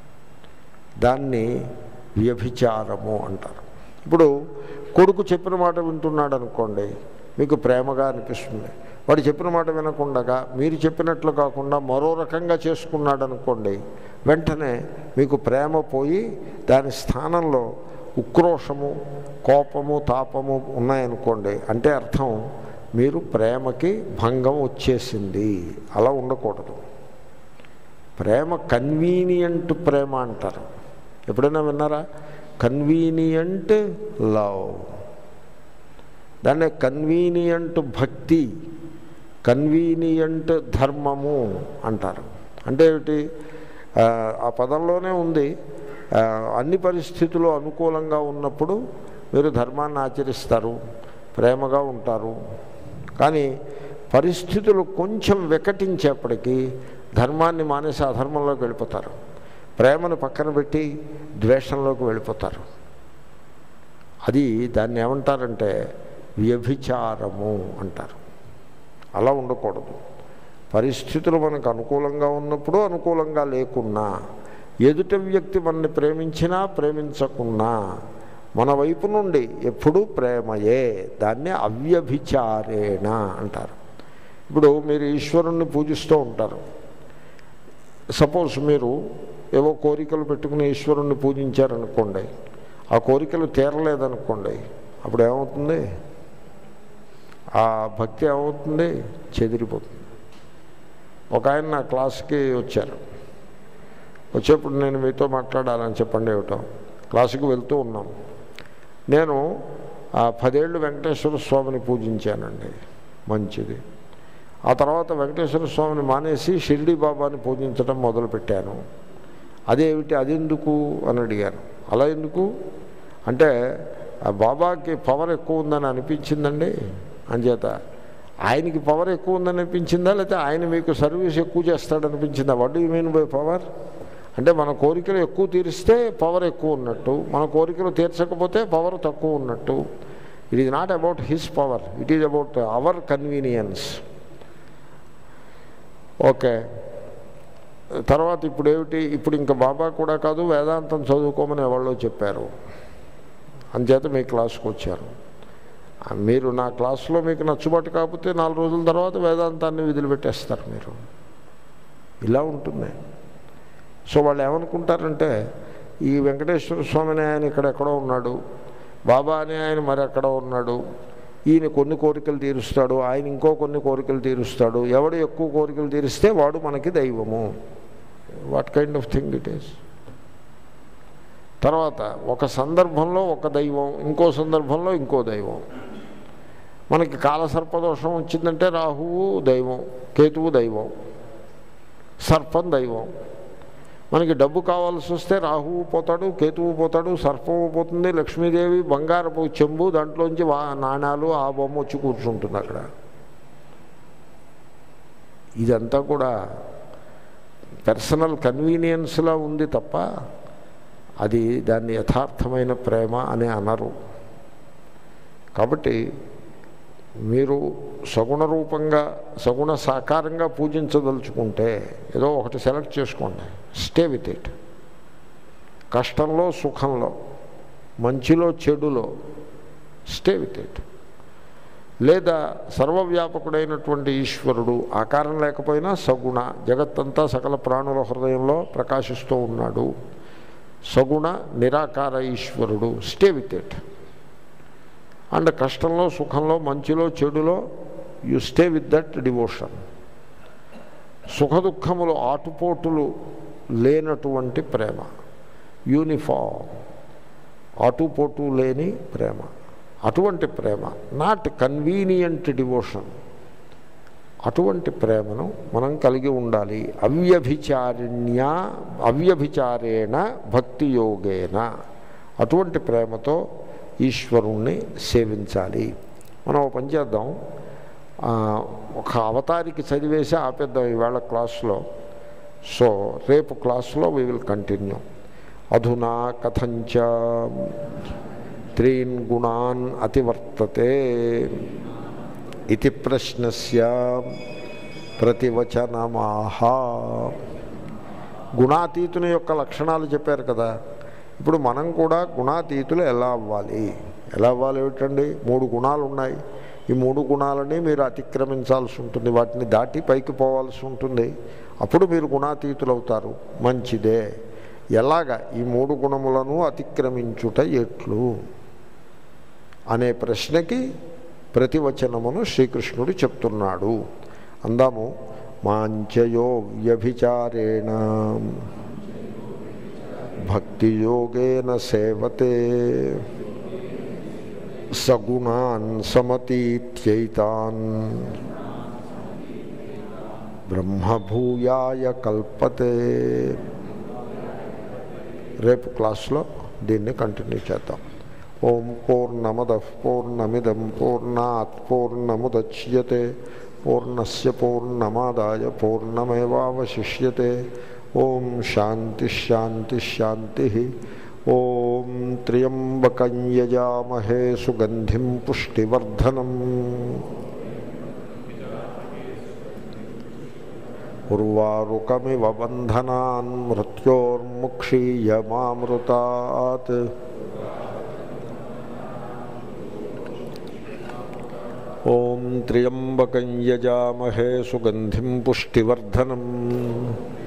దాన్ని వ్యభిచారము అంటారు ఇప్పుడు కొడుకు చెప్పిన మాట వింటున్నాడు అనుకోండి మీకు ప్రేమగా అనిపిస్తుంది వాడు చెప్పిన మాట వినకుండా మీరు చెప్పినట్లు కాకుండా మరో రకంగా చేసుకున్నాడు అనుకోండి వెంటనే మీకు ప్రేమ పోయి దాని స్థానంలో ఉక్రోషము కోపము తాపము ఉన్నాయనుకోండి అంటే అర్థం మీరు ప్రేమకి భంగం వచ్చేసింది అలా ఉండకూడదు ప్రేమ కన్వీనియంట్ ప్రేమ అంటారు ఎప్పుడైనా విన్నారా కన్వీనియంట్ లవ్ దాన్నే కన్వీనియంట్ భక్తి కన్వీనియంట్ ధర్మము అంటారు అంటే ఏమిటి ఆ, ఆ పదంలోనే ఉంది ఆ, అన్ని పరిస్థితులు అనుకూలంగా ఉన్నప్పుడు మీరు ధర్మాన్ని ఆచరిస్తారు ప్రేమగా ఉంటారు కానీ పరిస్థితులు కొంచెం వికటించేప్పటికీ ధర్మాన్ని మానేసి అధర్మంలోకి వెళ్ళిపోతారు ప్రేమను పక్కన పెట్టి ద్వేషంలోకి వెళ్ళిపోతారు అది దాన్ని ఏమంటారంటే వ్యభిచారము అంటారు అలా ఉండకూడదు పరిస్థితులు మనకు అనుకూలంగా ఉన్నప్పుడు అనుకూలంగా లేకున్నా ఎదుట వ్యక్తి మనల్ని ప్రేమించినా ప్రేమించకున్నా మన వైపు నుండి ఎప్పుడూ ప్రేమయే దాన్ని అవ్యభిచారేణ అంటారు ఇప్పుడు మీరు ఈశ్వరుణ్ణి పూజిస్తూ ఉంటారు సపోజ్ మీరు ఏవో కోరికలు పెట్టుకుని ఈశ్వరుణ్ణి పూజించారనుకోండి ఆ కోరికలు తీరలేదనుకోండి అప్పుడు ఏమవుతుంది ఆ భక్తి ఏమవుతుంది చెదిరిపోతుంది ఒక ఆయన నా క్లాస్కి వచ్చారు వచ్చేప్పుడు నేను మీతో మాట్లాడాలని చెప్పండి ఏమిటో క్లాసుకి వెళ్తూ ఉన్నాను నేను ఆ పదేళ్ళు వెంకటేశ్వర స్వామిని పూజించానండి మంచిది ఆ తర్వాత వెంకటేశ్వర స్వామిని మానేసి షిరిడి బాబాని పూజించడం మొదలుపెట్టాను అదేమిటి అదెందుకు అని అడిగాను అలా ఎందుకు అంటే ఆ బాబాకి పవర్ ఎక్కువ ఉందని అనిపించిందండి అంచేత ఆయనకి పవర్ ఎక్కువ ఉందని అనిపించిందా లేకపోతే ఆయన మీకు సర్వీస్ ఎక్కువ చేస్తాడనిపించిందా what you mean by power అంటే మన కోరికలు ఎక్కువ తీరిస్తే పవర్ ఎక్కువ ఉన్నట్టు మన కోరికలు తీర్చకపోతే పవర్ తక్కువ ఉన్నట్టు it is not about his power it is about our convenience okay తర్వాత ఇప్పుడు ఏమిటి ఇప్పుడు ఇంకా బాబా కూడా కాదు వేదాంతం చదువుకోమని ఎవరో చెప్పారు అంచేత మీ క్లాస్కి వచ్చారు ఆ, మీరు నా క్లాసులో మీకు నచ్చుబాటు కాకపోతే నాలుగు రోజుల తర్వాత వేదాంతాన్ని వదిలిపెట్టేస్తారు మీరు ఇలా ఉంటుంది సో వాళ్ళు ఏమనుకుంటారంటే ఈ వెంకటేశ్వర స్వామిని ఆయన ఇక్కడ ఎక్కడో ఉన్నాడు బాబా అని ఆయన మరి ఎక్కడో ఉన్నాడు ఈయన కొన్ని కోరికలు తీరుస్తాడు ఆయన ఇంకో కొన్ని కోరికలు తీరుస్తాడు ఎవడు ఎక్కువ కోరికలు తీరిస్తే వాడు మనకి దైవము what kind of thing it is తర్వాత ఒక సందర్భంలో ఒక దైవం ఇంకో సందర్భంలో ఇంకో దైవం మనకి కాలసర్పదోషం వచ్చిందంటే రాహువు దైవం కేతువు దైవం సర్పం దైవం మనకి డబ్బు కావాల్సి వస్తే రాహువు పోతాడు కేతువు పోతాడు సర్పము పోతుంది లక్ష్మీదేవి బంగారపు చెంబు దాంట్లోంచి వా నాణాలు ఆ బొమ్మ వచ్చి కూర్చుంటుంది అక్కడ ఇదంతా కూడా పర్సనల్ కన్వీనియన్స్లా ఉంది తప్ప అది దాన్ని యథార్థమైన ప్రేమ అని అనరు కాబట్టి మీరు సగుణ రూపంగా సగుణ సాకారంగా పూజించదలుచుకుంటే ఏదో ఒకటి సెలెక్ట్ చేసుకోండి స్టే విత్ ఇట్ కష్టంలో సుఖంలో మంచిలో చెడులో స్టే విత్ ఇట్ లేదా సర్వవ్యాపకుడైనటువంటి ఈశ్వరుడు ఆకారం లేకపోయినా సగుణ జగత్తంతా సకల ప్రాణుల హృదయంలో ప్రకాశిస్తూ ఉన్నాడు సగుణ నిరాకార ఈశ్వరుడు స్టే విత్ ఇట్ అండ్ కష్టంలో సుఖంలో మంచిలో చెడులో you stay with that devotion సుఖ దుఃఖములు ఆటుపోటులు లేనటువంటి ప్రేమ యూనిఫామ్ ఆటుపోటు లేని ప్రేమ అటువంటి ప్రేమ నాట్ కన్వీనియంట్ డివోషన్ అటువంటి ప్రేమను మనం కలిగి ఉండాలి అవ్యభిచారిణ్య అవ్యభిచారేణ భక్తి యోగేన అటువంటి ప్రేమతో ఈశ్వరుణ్ణి సేవించాలి మనం ఒక పని చేద్దాం ఆ, ఒక అవతారికి చదివేసి ఆపేద్దాం ఈవేళ క్లాస్లో సో రేపు క్లాస్లో వీ విల్ కంటిన్యూ అధునా కథంచ త్రీన్ గుణాన్ అతివర్తతే ఇది ప్రశ్నస్య ప్రతివచనమాహ గుణాతీతుని యొక్క లక్షణాలు చెప్పారు కదా ఇప్పుడు మనం కూడా గుణాతీతులు ఎలా అవ్వాలి ఎలా అవ్వాలి ఏమిటండి మూడు గుణాలు ఉన్నాయి ఈ మూడు గుణాలని మీరు అతిక్రమించాల్సి ఉంటుంది వాటిని దాటి పైకి పోవాల్సి ఉంటుంది అప్పుడు మీరు గుణాతీతులు అవుతారు మంచిదే ఎలాగ ఈ మూడు గుణములను అతిక్రమించుట ఎట్లు అనే ప్రశ్నకి ప్రతివచనమును శ్రీకృష్ణుడు చెప్తున్నాడు అందాము మాంచయో వ్యభిచారేణ భక్తియోగేన సేవతే సగుణాన్ సమతీత్యైతాన్ బ్రహ్మభూయాయ కల్పతే రేపు క్లాస్లో దీన్ని కంటిన్యూ చేద్దాం ఓం పూర్ణమద పూర్ణమిదం పూర్ణాత్ పూర్ణముద్యతే పూర్ణస్ పూర్ణమాదాయ పూర్ణమేవాశిష్యతే ఓం శాంతి శాంతి శాంతి ఓం త్ర్యంబకం యజామహే సుగంధిం పుష్టివర్ధనం ఉర్వారుకమివ బంధనాన్ మృత్యోర్ముక్షీయమామృతాత్ ఓం త్ర్యంబకం యజామహే సుగంధిం పుష్టివర్ధనం